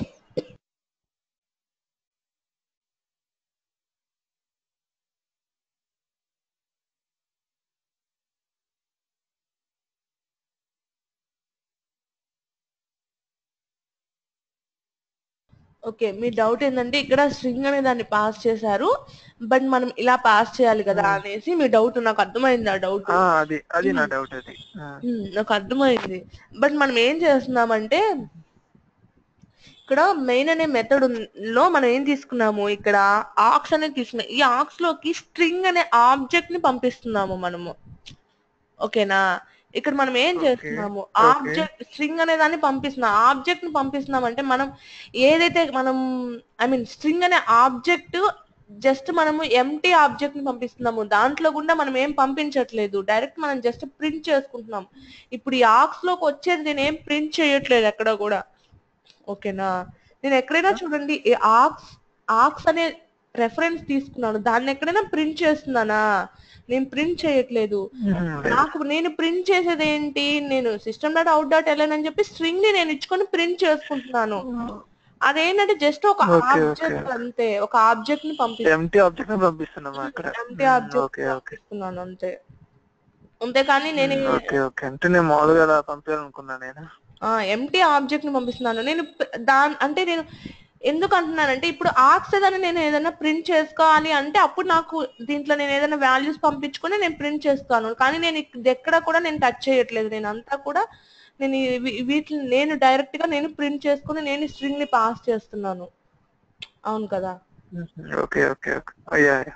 ఓకే మీ డౌట్ ఏంటంటే ఇక్కడ స్ట్రింగ్ అనే దాన్ని పాస్ చేశారు బట్ మనం ఇలా పాస్ చేయాలి కదా Hmm. అనేసి మీ డౌట్ నాకు అర్థమైంది ఆ డౌట్ ఆ, అది అది నా డౌట్ అది ఆ, నాకు అర్థమైంది బట్ మనం ఏం చేస్తున్నామంటే ఇక్కడ మెయిన్ అనే మెథడ్ లో మనం ఏం తీసుకున్నాము ఇక్కడ ఆక్స్ అనేది తీసుకున్నాం ఈ ఆక్స్ లోకి స్ట్రింగ్ అనే ఆబ్జెక్ట్ ని పంపిస్తున్నాము మనము ఓకేనా ఇక్కడ మనం ఏం Okay, చేస్తున్నాము okay. ఆబ్జెక్ట్ స్ట్రింగ్ అనే దాన్ని పంపిస్తున్నాం ఆబ్జెక్ట్ ని పంపిస్తున్నాం అంటే మనం ఏదైతే మనం ఐ మీన్ స్ట్రింగ్ అనే ఆబ్జెక్ట్ జస్ట్ మనము ఎంటీ ఆబ్జెక్ట్ ని పంపిస్తున్నాము దాంట్లో గుండా మనం ఏం పంపించట్లేదు డైరెక్ట్ మనం జస్ట్ ప్రింట్ చేసుకుంటున్నాం ఇప్పుడు ఈ ఆక్స్ లోకి వచ్చేది నేను ఏం ప్రింట్ చేయట్లేదు ఎక్కడ కూడా ఓకేనా నేను ఎక్కడైనా చూడండి ఈ ఆక్స్ ఆక్స్ అనే రెఫరెన్స్ తీసుకున్నాను దాన్ని ఎక్కడైనా ప్రింట్ చేస్తున్నానా నేను ప్రింట్ చేయట్లేదు ఉమ్, లేదు. నాకు నేను ప్రింట్ చేసేది ఏంటి నేను system dot out dot LN అని చెప్పి స్ట్రింగ్ ని నేను ఇచ్చుకొని ప్రింట్ చేసుకుంటున్నాను అదేంటంటే జస్ట్ ఒక Okay, okay. ఆబ్జెక్ట్ అంతే ఒక ఆబ్జెక్ట్ ని పంపిస్తున్నాను ఎంటీ ఆబ్జెక్ట్ ని పంపిస్తున్నాం అక్కడ ఎంటీ ఆబ్జెక్ట్ ఓకే ఓకే పంపిస్తున్నాను అంతే అంతేకాని నేను ఓకే ఓకే అంటే నేను మామూలుగా అలా పంపించాలనుకున్నా నేను ఎంటీ ఆబ్జెక్ట్ ని పంపిస్తున్నాను నేను దాని అంటే నేను ఎందుకు అంటున్నానంటే ఇప్పుడు ఆర్క్స్ ఏదైనా నేను ఏదైనా ప్రింట్ చేసుకోవాలి అంటే అప్పుడు నాకు దీంట్లో నేను ఏదైనా వాల్యూస్ పంపించుకొని నేను ప్రింట్ చేస్తాను కానీ నేను ఇక్- ఎక్కడ కూడా నేను టచ్ చేయట్లేదు నేను అంతా కూడా నేను ఈ- వీ- వీటిని నేను డైరెక్ట్ గా నేను ప్రింట్ చేసుకుని నేను స్ట్రింగ్ ని పాస్ చేస్తున్నాను అవును కదా ఓకే ఓకే ఓకే అయ్యా అయ్యా.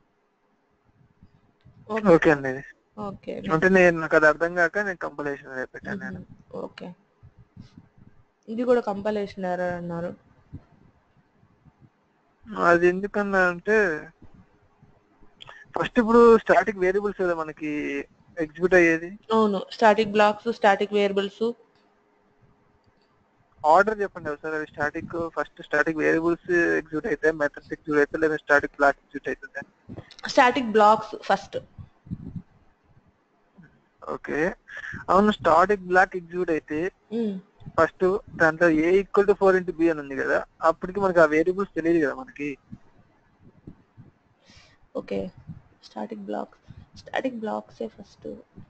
ఓకే ఓకే అండి ఓకే అంటే నేను నాకు అది అర్థం కాక నేను కంపలేషన్ పెట్టాను నేను ఓకే ఇది కూడా కంపలేషన్ ఎర్రర్ అన్నారు అది ఎందుకన్నా అంటే ఫస్ట్ ఇప్పుడు స్టాటిక్ వేరియబుల్స్ కదా మనకి ఎగ్జిక్యూట్ అయ్యేది అవును static blocks static variables order చెప్పండి ఒకసారి అది static first static variables execute అయితే మెథడ్స్ ఎగ్జిక్యూట్ అయితే లేదా స్టాటిక్ బ్లాక్ ఎగ్జిక్యూట్ అవుతుంది స్టాటిక్ బ్లాక్స్ ఫస్ట్ ఓకే అవును స్టాటిక్ బ్లాక్ ఎగ్జిక్యూట్ అయితే ఫస్ట్ దాంట్లో A equal to four into B అని ఉంది కదా అప్పటికి మనకి ఆ వేరియబుల్స్ తెలియదు కదా మనకి okay static blocks static blocks first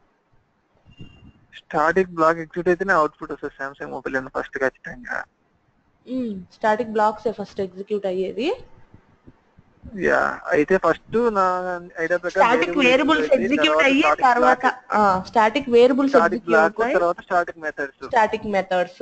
static block execute అయితేనే అవుట్పుట్ వస్తుంది సామ్సంగ్ మొబైల్ అని ఫస్ట్ ఖచ్చితంగా స్టాటిక్ బ్లాక్స్ ఫస్ట్ ఎగ్జిక్యూట్ అయ్యేది యా అయితే ఫస్ట్ నా ఐడియా ప్రకారం స్టాటిక్ వేరియబుల్స్ ఎగ్జిక్యూట్ అయ్యి తర్వాత static variables static block execute తర్వాత static methods static methods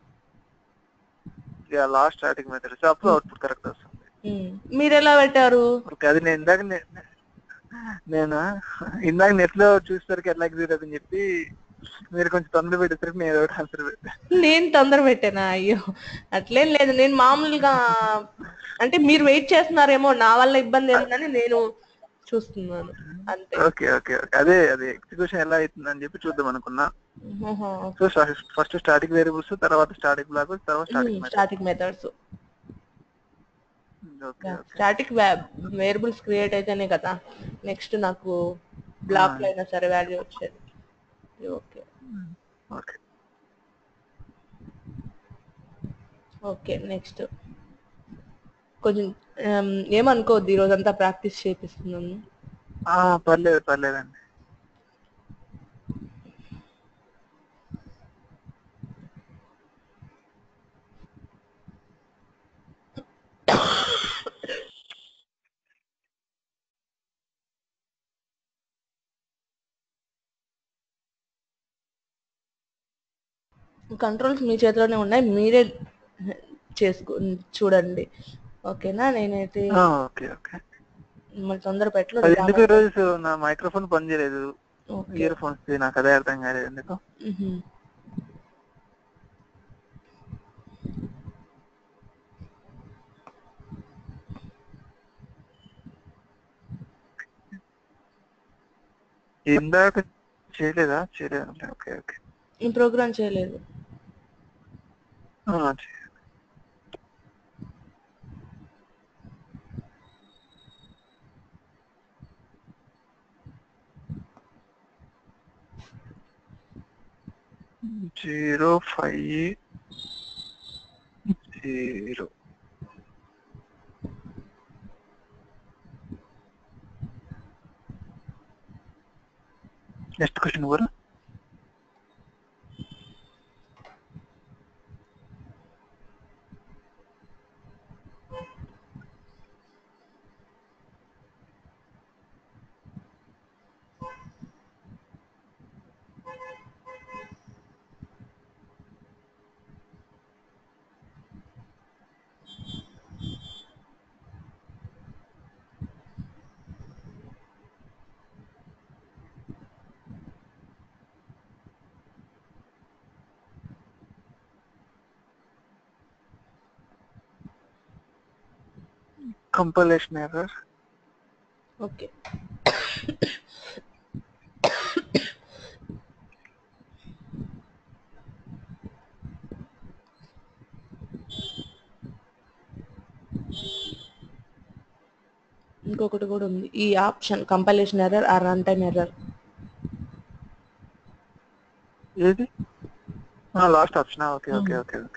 yeah last static methods అప్పుడు అవుట్పుట్ కరెక్ట్ వస్తుంది మీరు ఎలా పెట్టారు ఓకే అది నేను ఇందాక నే- నేను ఇందాక నెట్ లో చూసేసరికి ఎట్లా ఎగ్జిక్యూట్ అవుతుందని చెప్పి మీరు కొంచెం తొందర పెట్టేసరికి నేను ఏదో ఒకటి ఆన్సర్ పెట్టా నేను తొందర పెట్టానా అయ్యో అట్లేం లేదు నేను మామూలుగా అంటే మీరు వెయిట్ చేస్తున్నారేమో నా వల్ల ఇబ్బంది ఏంటని నేను చూస్తున్నాను అంతే ఓకే ఓకే ఓకే అదే అదే ఎగ్జిక్యూషన్ ఎలా అవుతుందని చెప్పి చూద్దాం అనుకున్నా ఓహో, సో ఫస్ట్ స్టాటిక్ వేరియబుల్స్ తర్వాత స్టాటిక్ బ్లాక్ తర్వాత static static methods okay okay static variables create అయితేనే కదా నెక్స్ట్ నాకు బ్లాక్ లో అయినా సరే వాల్యూ వచ్చేది ఓకే ఓకే ఓకే నెక్స్ట్ కొంచెం ఆమ్, ఏమనుకోవద్దు ఈ రోజంతా ప్రాక్టీస్ చేపిస్తున్నాను ఆ, పర్లేదు పర్లేదండి కంట్రోల్స్ మీ చేతిలోనే ఉన్నాయి మీరే చేసుకో చూడండి ఓకేనా నేనైతే ఆ, ఓకే ఓకే మిమ్మల్ని తొందర అది పెట్టలేదు ఎందుకు ఈ రోజు నా మైక్రోఫోన్ పనిచేయలేదు ఓకే ఇయర్ ఫోన్స్ నాకు అదే అర్థం కాలేదు ఎందుకు మ్హూ. ఇందాక చేయలేదా చేయలేదు ఓకే ఓకే ఈ ప్రోగ్రామ్ చేయలేదు ఆ, చే- zero five zero next question కూడా కంపలేషన్ ఎర్రర్ ఓకే ఇంకొకటి కూడా ఉంది ఈ ఆప్షన్ కంపైలేషన్ ఎర్రర్ ఆ రన్ టైమ్ ఎర్రర్ ఏది last option okay okay okay okay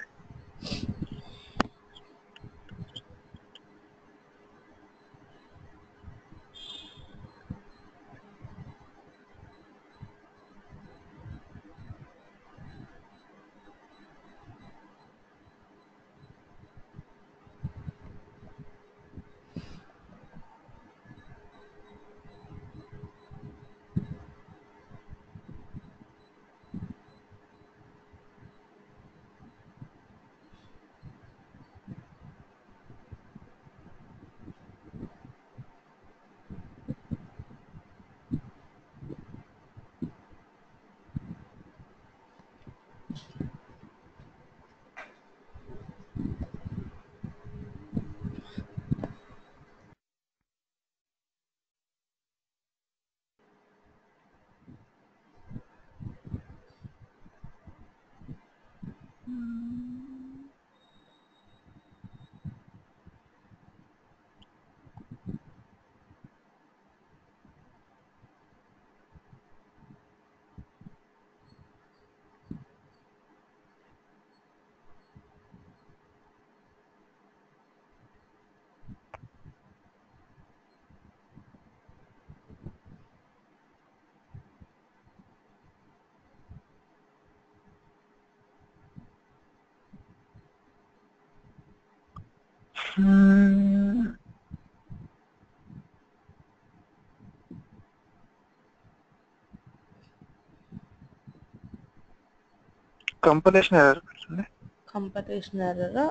compilation error పెట్టండి కంపైలేషన్ ఎర్రర్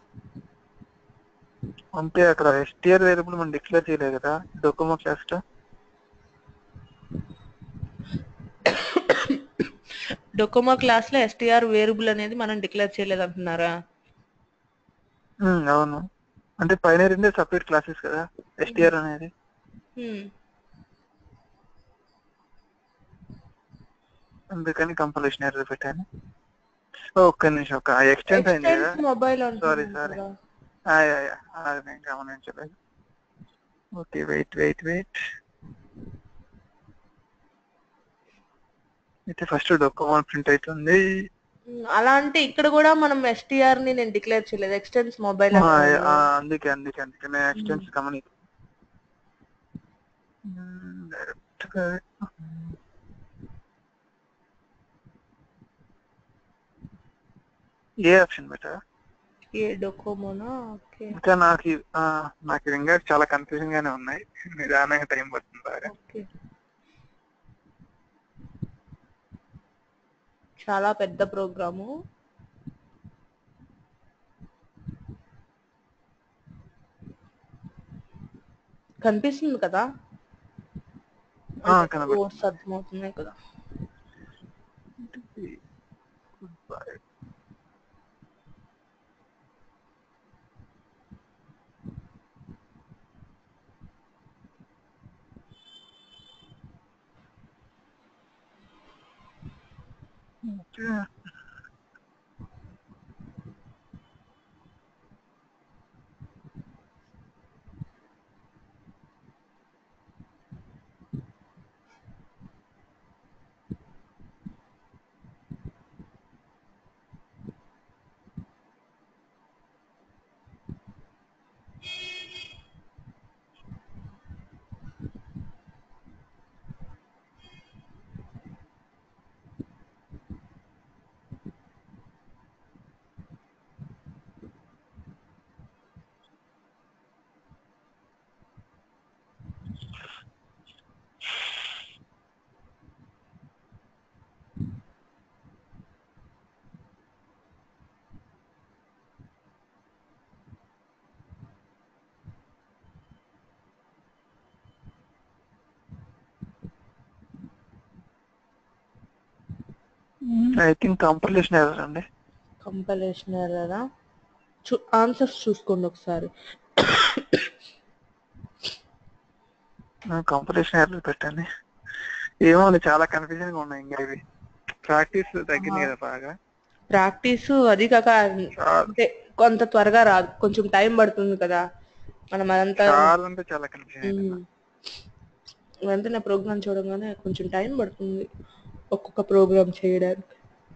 అంటే అక్కడ ఎస్టిఆర్ వేరియబుల్ మనం డిక్లేర్ చేయలేదు కదా డొకోమో క్యాస్ట్ డొకోమో క్లాస్ లో ఎస్టీఆర్ వేరియబుల్ అనేది మనం డిక్లేర్ చేయలేదు అంటున్నారా ఉమ్, అవును అంటే పైన రెండే సపరేట్ క్లాసెస్ కదా ఎస్టిఆర్ అనేది హ్మ్. అందుకని కంపల్షన్ ఎర్రర్ పెట్టాను ఓ, ఒక్క నిమిషం ఒక ఎక్స్టెన్స్ అయింది కదా ఎక్స్టెన్స్ మొబైల్ Sorry, అంటున్నాను sorry. కదా. ఆ, యా, యా, అది నేను గమనించలేదు ఓకే వెయిట్ వెయిట్ వెయిట్ అయితే ఫస్ట్ డొకోమోన్ ప్రింట్ అవుతుంది ఉమ్, అలా అంటే ఇక్కడ కూడా మనం ఎస్టీఆర్ ని నేను డిక్లేర్ చేయలేదు ఎక్స్టెన్స్ మొబైల్ ఆ, ఆ, అందుకే అందుకే అందుకే నేను ఎక్స్టెన్స్ గమని డైరెక్ట్ గా ఏ ఆప్షన్ బెటా ఏ డొకోమోనా ఓకే ఇంకా నాకు ఇ- ఆ, నాకు ఇవి ఇంకా చాలా కన్ఫ్యూజన్ గానే ఉన్నాయి నిదానంగా టైం పడుతుంది బాగా ఓకే చాలా పెద్ద ప్రోగ్రాము కనిపిస్తుంది కదా ఆ, కనబడుతుంది. ఓట్స్ అర్థమవుతున్నాయి కదా Goodbye. Okay. I think compilation error అండి కంపలేషన్ ఎర్రరా చూ ఆన్సర్స్ చూసుకోండి ఒకసారి కంపల్షన్ ఎర్రర్ పెట్టండి ఏమో అండి, చాలా కన్ఫ్యూజన్ గా ఉన్నాయి ఇంకా ఇవి ప్రాక్టీస్ తగ్గింది కదా బాగా ప్రాక్టీస్ అది కాక చాలా అంటే కొంత త్వరగా రాదు కొంచెం టైం పడుతుంది కదా మనం అదంతా చాలా అంటే చాలా కన్ఫ్యూజన్ అయింది ఉమ్. ఇదంతా నా ప్రోగ్రామ్ చూడగానే కొంచెం టైం పడుతుంది ఒక్కొక్క ప్రోగ్రామ్ చేయడానికి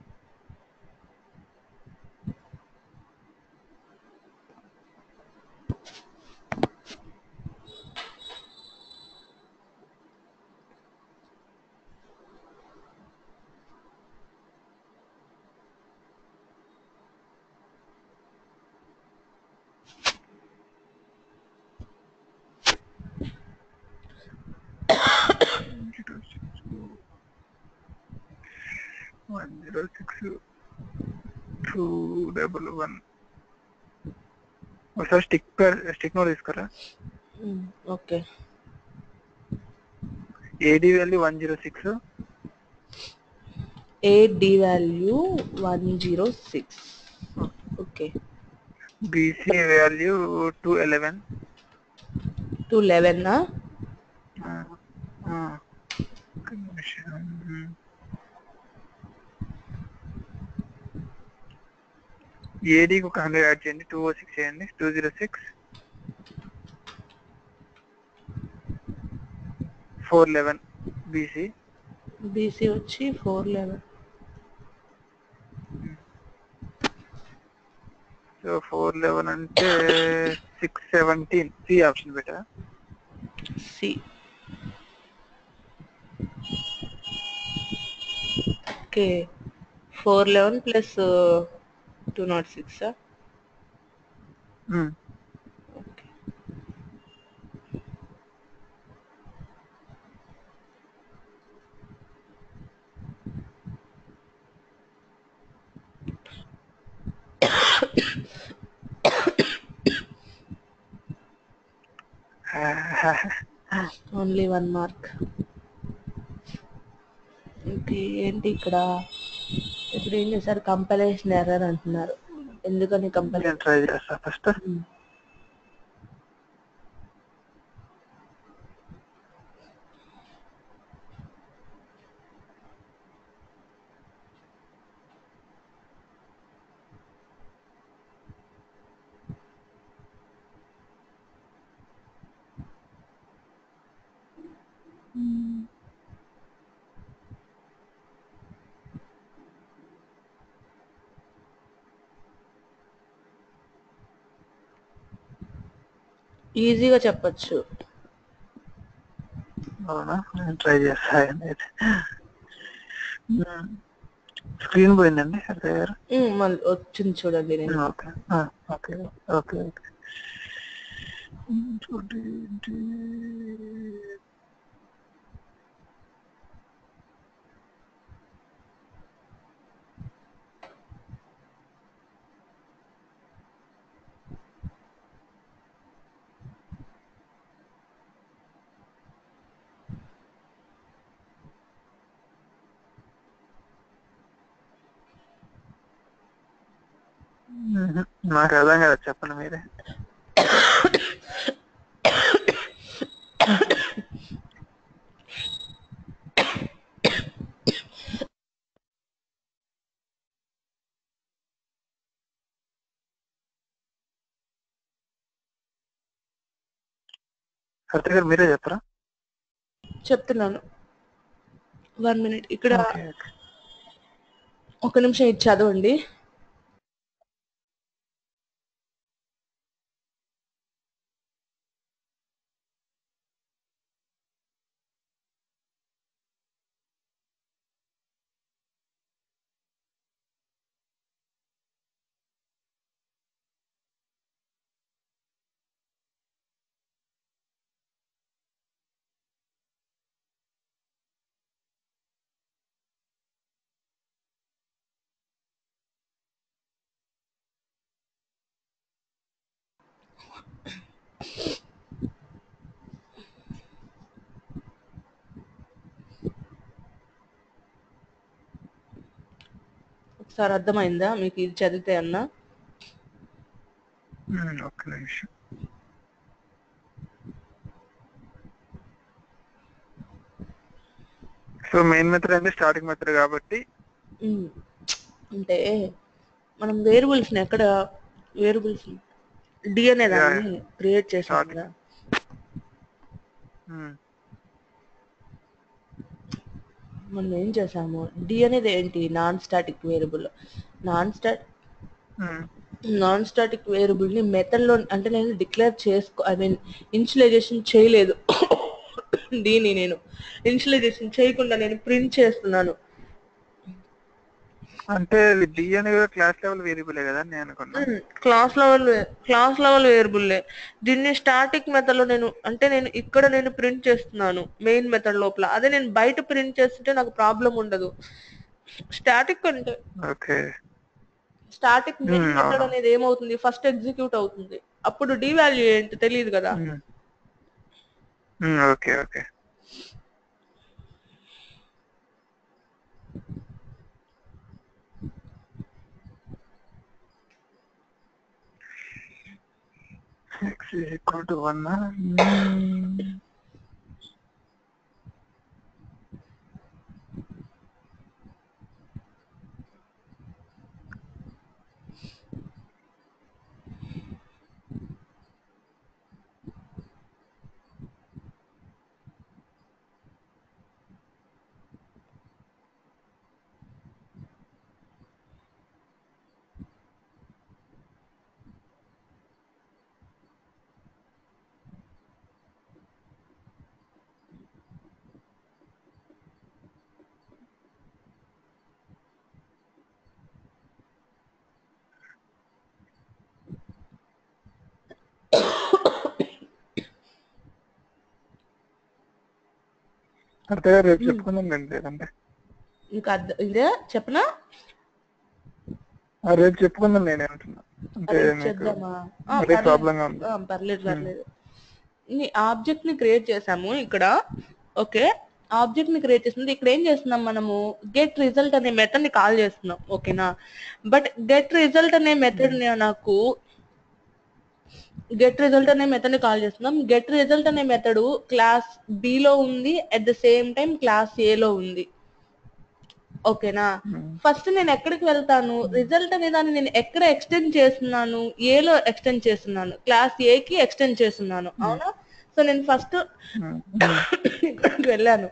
one zero six two double one ఒకసారి స్టిక్ స్టిక్ నోట్ తీసుకురా okay AD value one zero six A D value one zero six okay BC value two eleven two eleven ఏడీకి ఒక హండ్రెడ్ యాడ్ చేయండి టూ ఓ సిక్స్ చేయండి two zero six four eleven BC BC వచ్చి four eleven so four eleven అంటే సిక్స్ సెవెంటీన్ సి ఆప్షన్ బెటా C okay four eleven plus two not six okay only one mark okay ఏంటి ఇక్కడ ఇప్పుడు ఏం చేశారు కంపలేషన్ ఎర్రర్ అంటున్నారు ఎందుకని కంపల్ నేను ట్రై చేస్తా ఫస్ట్ ఈజీగా చెప్పొచ్చు అవునా నేను ట్రై చేస్తా అయితే స్క్రీన్ పోయిందండి అదే గారు ఉమ్, మళ్ళీ వచ్చింది చూడండి నేను ఓకే ఓకే ఓకే ఓకే ఇంకోటి మ్మ్. నాకు అర్థం కదా చెప్పండి మీరే కార్తీక్ గారు మీరే చెప్పరా చెప్తున్నాను వన్ మినిట్ ఇక్కడ ఓకే ఓకే ఒక నిమిషం ఇది చదవండి ఒకసారి అర్థమైందా మీకు ఇది చదివితే అన్నా మ్మ్, ఒక్క నిమిషం సో మెయిన్ మెథడ్ అంటే స్టార్టింగ్ మెథడ్ కాబట్టి ఉమ్, అంటే మనం వేరియబుల్స్ ని ఎక్కడ వేరియబుల్స్ డి అనే దాన్ని క్రియేట్ చేసాం Starting. కదా మ్మ్, మనం ఏం చేసాము డి అనేది ఏంటి non static variable non stat మ్మ్, నాన్ స్టాటిక్ వేరియబుల్ ని మెథడ్ లో అంటే నేను డిక్లేర్ చేసుకో ఐ మీన్ ఇన్షియలైజేషన్ చేయలేదు దీన్ని నేను ఇన్షియలైజేషన్ చేయకుండా నేను ప్రింట్ చేస్తున్నాను అంటే డి అనేది కూడా క్లాస్ లెవెల్ వేరియబులే కదా అని నేను అనుకున్నా క్లాస్ లెవెల్ క్లాస్ లెవెల్ వేరియబుల్లే దీన్ని స్టాటిక్ మెథడ్ లో నేను అంటే నేను ఇక్కడ నేను ప్రింట్ చేస్తున్నాను మెయిన్ మెథడ్ లోపల అదే నేను బయట ప్రింట్ చేస్తుంటే నాకు ప్రాబ్లం ఉండదు స్టాటిక్ అంటే okay static main Hmm, method అవును. అనేది ఏమవుతుంది ఫస్ట్ ఎగ్జిక్యూట్ అవుతుంది అప్పుడు డి వాల్యూ ఏంటి తెలియదు కదా మ్మ్. మ్మ్, okay okay x is equal to 1 అర్థం గారు రేపు చెప్పుకుందాం లేండి లేదంటే ఇంకా అర్థం ఇదే చెప్పనా ఆ, రేపు చెప్పుకుందాం నేను అంటున్నా అంటే రేపు మీకు చేద్దామా ఆ, మరీ పర్లేదు. ప్రాబ్లం గా ఉంది ఆ, పర్లేదు పర్లేదు నీ ఆబ్జెక్ట్ ని క్రియేట్ చేసాము ఇక్కడ ఓకే ఆబ్జెక్ట్ ని క్రియేట్ చేస్తుంది ఇక్కడ ఏం చేస్తున్నాం మనము గెట్ రిజల్ట్ అనే మెథడ్ ని కాల్ చేస్తున్నాం ఓకేనా బట్ గెట్ రిజల్ట్ అనే మెథడ్ నాకు గెట్ రిజల్ట్ అనే మెథడ్ ని కాల్ చేస్తున్నాం గెట్ రిజల్ట్ అనే మెథడ్ క్లాస్ బి లో ఉంది at the same time class A లో ఉంది ఓకేనా ఫస్ట్ నేను ఎక్కడికి వెళ్తాను రిజల్ట్ అనే దాన్ని నేను ఎక్కడ ఎక్స్టెండ్ చేస్తున్నాను ఏ లో ఎక్స్టెండ్ చేస్తున్నాను క్లాస్ ఏ కి ఎక్స్టెండ్ చేస్తున్నాను అవునా సో నేను ఫస్ట్ ఇక్కడికి వెళ్ళాను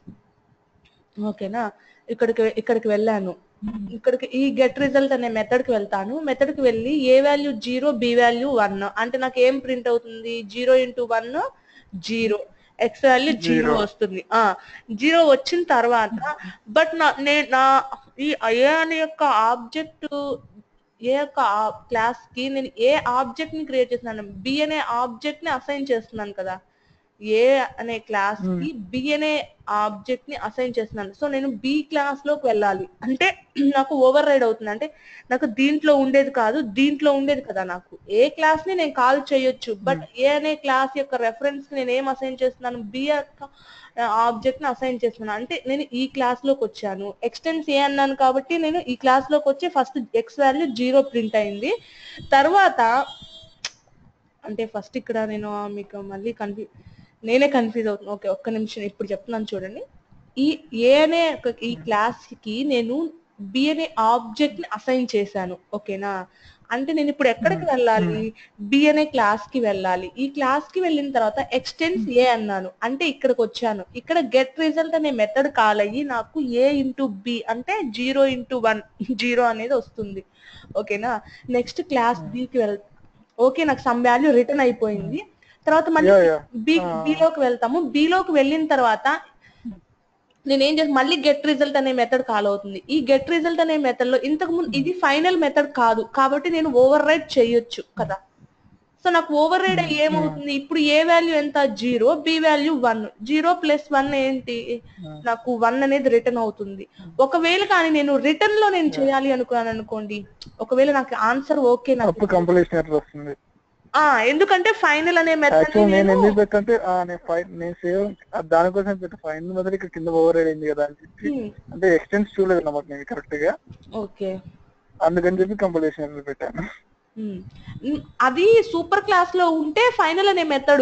ఓకేనా ఇక్కడికి ఇక్కడికి వెళ్ళాను ఇక్కడికి ఈ గెట్ రిజల్ట్ అనే మెథడ్ కి వెళ్తాను మెథడ్ కి వెళ్ళి A value zero B value one అంటే నాకు ఏం ప్రింట్ అవుతుంది zero into one zero X value zero Zero. వస్తుంది ఆ జీరో వచ్చిన తర్వాత బట్ నా నేను నా ఈ ఏ అనే యొక్క ఆబ్జెక్ట్ ఏ యొక్క క్లాస్ కి నేను ఏ ఆబ్జెక్ట్ ని క్రియేట్ చేస్తున్నాను బి అనే ఆబ్జెక్ట్ ని అసైన్ చేస్తున్నాను కదా ఏ అనే క్లాస్ కి బి అనే ఆబ్జెక్ట్ ని అసైన్ చేస్తున్నాను సో నేను బి క్లాస్ లోకి వెళ్ళాలి అంటే నాకు ఓవర్ రైడ్ అవుతుంది అంటే నాకు దీంట్లో ఉండేది కాదు దీంట్లో ఉండేది కదా నాకు ఏ క్లాస్ ని నేను కాల్ చేయొచ్చు బట్ ఏ అనే క్లాస్ యొక్క రెఫరెన్స్ కి నేను ఏం అసైన్ చేస్తున్నాను బి యొక్క ఆబ్జెక్ట్ ని అసైన్ చేస్తున్నాను అంటే నేను ఈ క్లాస్ లోకి వచ్చాను ఎక్స్టెన్స్ ఏ అన్నాను కాబట్టి నేను ఈ క్లాస్ లోకి వచ్చి first X value zero print అయింది తర్వాత అంటే ఫస్ట్ ఇక్కడ నేను మీకు మళ్ళీ కన్ఫ్యూ నేనే కన్ఫ్యూజ్ అవుతున్నాను ఓకే ఒక్క నిమిషం ఇప్పుడు చెప్తున్నాను చూడండి ఈ ఏ అనే ఒక ఈ క్లాస్ కి నేను బి అనే ఆబ్జెక్ట్ ని అసైన్ చేశాను ఓకేనా అంటే నేను ఇప్పుడు ఎక్కడికి వెళ్ళాలి బి అనే క్లాస్ కి వెళ్ళాలి ఈ క్లాస్ కి వెళ్ళిన తర్వాత ఎక్స్టెన్స్ ఏ అన్నాను అంటే ఇక్కడికి వచ్చాను ఇక్కడ గెట్ రిజల్ట్ అనే మెథడ్ కాల్ అయ్యి నాకు ఏ ఇంటూ బి అంటే జీరో ఇంటూ వన్ జీరో అనేది వస్తుంది ఓకేనా నెక్స్ట్ క్లాస్ బి కి వెళ్ ఓకే నాకు సమ్ వాల్యూ రిటర్న్ అయిపోయింది తర్వాత మళ్ళీ Yeah, yeah. B Ah. బిలోకి వెళ్తాము బిలోకి వెళ్ళిన తర్వాత నేను ఏం చేసి మళ్ళీ గెట్ రిజల్ట్ అనే మెథడ్ కాల్ అవుతుంది ఈ గెట్ రిజల్ట్ అనే మెథడ్ లో ఇంతకు ముందు ఇది ఫైనల్ మెథడ్ కాదు కాబట్టి నేను ఓవర్ రైడ్ చేయొచ్చు కదా సో నాకు ఓవర్ రైడ్ ఏమవుతుంది ఇప్పుడు ఏ వాల్యూ ఎంత zero B value one zero plus one ఏంటి నాకు వన్ అనేది రిటర్న్ అవుతుంది ఒకవేళ కానీ నేను రిటర్న్ లో నేను చేయాలి అనుకున్నాను అనుకోండి ఒకవేళ నాకు ఆన్సర్ ఓకే నాకు అప్పుడు కంప్లీషన్ ఎర్రర్ వస్తుంది ఆ ఎందుకంటే ఫైనల్ అనే మెథడ్ యాక్చువల్ నేను ఎందుకు పెట్టంటే ఆ, నేను ఫైన్ నేను సేవ్ దానికోసం పెట్ట ఫైన్ మొదలు ఇక్కడ కింద ఓవర్ అయింది కదా అని చెప్పి అంటే ఎక్స్టెన్స్ చూడలేదు అన్నమాట నేను కరెక్ట్ గా ఓకే అందుకని చెప్పి కంప్లీషన్ ఎర్రర్ పెట్టాను అది సూపర్ క్లాస్ లో ఉంటే ఫైనల్ అనే మెథడ్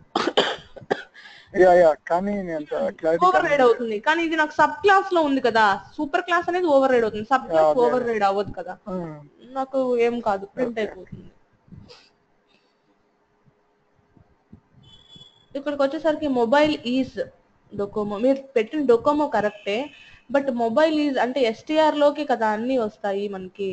యా యా కానీ నేను అంత క్లారిటీ ఓవర్ రైడ్ అవుతుంది కానీ ఇది నాకు సబ్ క్లాస్ లో ఉంది కదా సూపర్ క్లాస్ అనేది ఓవర్ రైడ్ అవుతుంది సబ్ క్లాస్ అదే, ఓవర్ రైడ్ అవ్వదు కదా నాకు ఏం కాదు ప్రింట్ అయిపోతుంది ఇక్కడికి వచ్చేసరికి మొబైల్ ఈజ్ డొకోమో మీరు పెట్టిన డొకోమో కరెక్టే బట్ మొబైల్ ఈజ్ అంటే ఎస్టీఆర్ లోకి కదా అన్ని వస్తాయి మనకి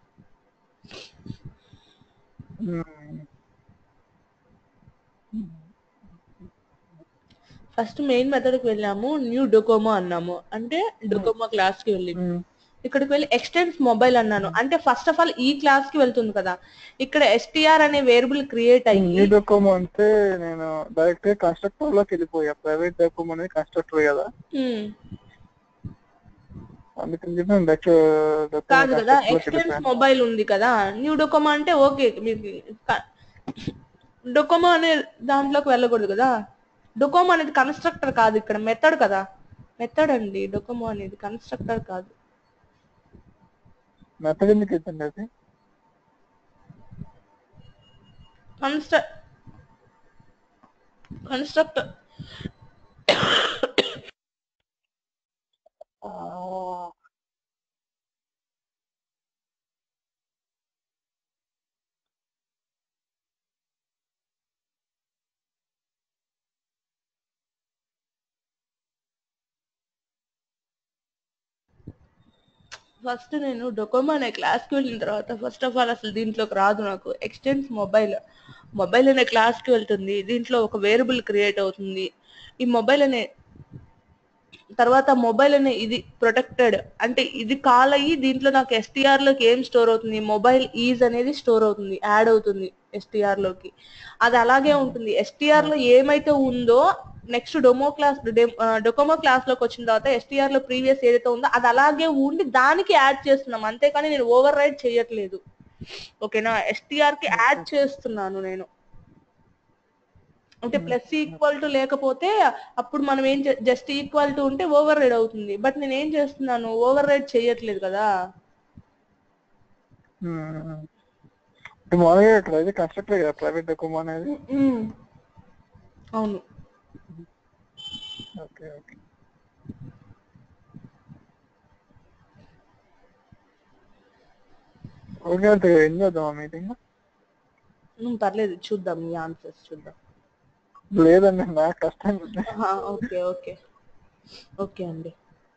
ఫస్ట్ మెయిన్ మెథడ్ కి వెళ్ళాము న్యూ డొకోమో అన్నాము అంటే డొకోమో క్లాస్ కి వెళ్ళి ఇక్కడికి వెళ్ళి ఎక్స్టెన్స్ మొబైల్ అన్నాను అంటే ఫస్ట్ ఆఫ్ ఆల్ ఈ క్లాస్ కి వెళ్తుంది కదా ఇక్కడ ఎస్టీఆర్ అనే వేరియబుల్ క్రియేట్ న్యూ అయ్యి డొకోమో అంటే నేను డైరెక్ట్ గా కన్స్ట్రక్టర్ లోకి వెళ్ళిపోయా ప్రైవేట్ డొకోమో అనేది కన్స్ట్రక్టర్ కదా హ్మ్. అందుకని చెప్పి నేను డైరెక్ట్ కాదు కదా డొకోమో ఎక్స్టెన్స్ మొబైల్ ఉంది కదా న్యూ డొకోమో అంటే ఓకే మీకు క- డొకోమో అనే దాంట్లోకి వెళ్ళకూడదు కదా డొకోమో అనేది కన్స్ట్రక్టర్ కాదు ఇక్కడ మెథడ్ కదా మెథడ్ అండి డొకోమో అనేది కన్స్ట్రక్టర్ కాదు మెథడ్ ఎందుకు ఇచ్చండి అది కన్స్ట్ర కన్స్ట్రక్టర్ ఫస్ట్ నేను డొకోమో అనే క్లాస్కి వెళ్ళిన తర్వాత ఫస్ట్ ఆఫ్ ఆల్ అసలు దీంట్లోకి రాదు నాకు ఎక్స్టెన్స్ మొబైల్ మొబైల్ అనే క్లాస్కి వెళ్తుంది దీంట్లో ఒక వేరియబుల్ క్రియేట్ అవుతుంది ఈ మొబైల్ అనే తర్వాత మొబైల్ అనే ఇది ప్రొటెక్టెడ్ అంటే ఇది కాల్ అయ్యి దీంట్లో నాకు ఎస్టీఆర్ లోకి ఏం స్టోర్ అవుతుంది మొబైల్ ఈజ్ అనేది స్టోర్ అవుతుంది యాడ్ అవుతుంది ఎస్టీఆర్ లోకి అది అలాగే ఉంటుంది ఎస్టీఆర్ లో ఏమైతే ఉందో నెక్స్ట్ డొమో క్లాస్ డొకోమో క్లాస్ లోకి వచ్చిన తర్వాత ఎస్టీఆర్ లో ప్రీవియస్ ఏదైతే ఉందో అది అలాగే ఉండి దానికి యాడ్ చేస్తున్నాం అంతేకాని నేను ఓవర్ రైడ్ చేయట్లేదు ఓకేనా ఎస్టీఆర్ కి యాడ్ చేస్తున్నాను నేను అంటే ప్లస్ ఈక్వల్ టు లేకపోతే అప్పుడు మనం ఏం జస్ట్ ఈక్వల్ టు ఉంటే ఓవర్ రైడ్ అవుతుంది బట్ నేను ఏం చేస్తున్నాను ఓవర్ రైడ్ చేయట్లేదు కదా మ్మ్. ఇప్పుడు మామూలుగా ఇక్కడ అయితే కన్స్ట్రక్టర్ కదా ప్రైవేట్ డొకోమో అనేది ఉమ్. అవును ఓకే ఓకే ఓకే అంటే ఏం చేద్దామా మీటింగ్ ఉమ్, పర్లేదు చూద్దాం మీ ఆన్సర్స్ చూద్దాం లేదండి నాకు కష్టం ఉంది. ఆహా, ఓకే ఓకే ఓకే అండి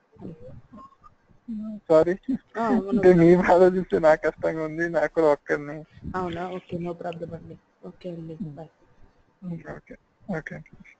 సారీ ఆ, అంటే మీ బాధ చూస్తే నాకు కష్టంగా ఉంది నాకు కూడా ఒక్కరిని అవునా ఓకే నో ప్రాబ్లం అండి ఓకే అండి బాయ్ ఓకే ఓకే ఓకే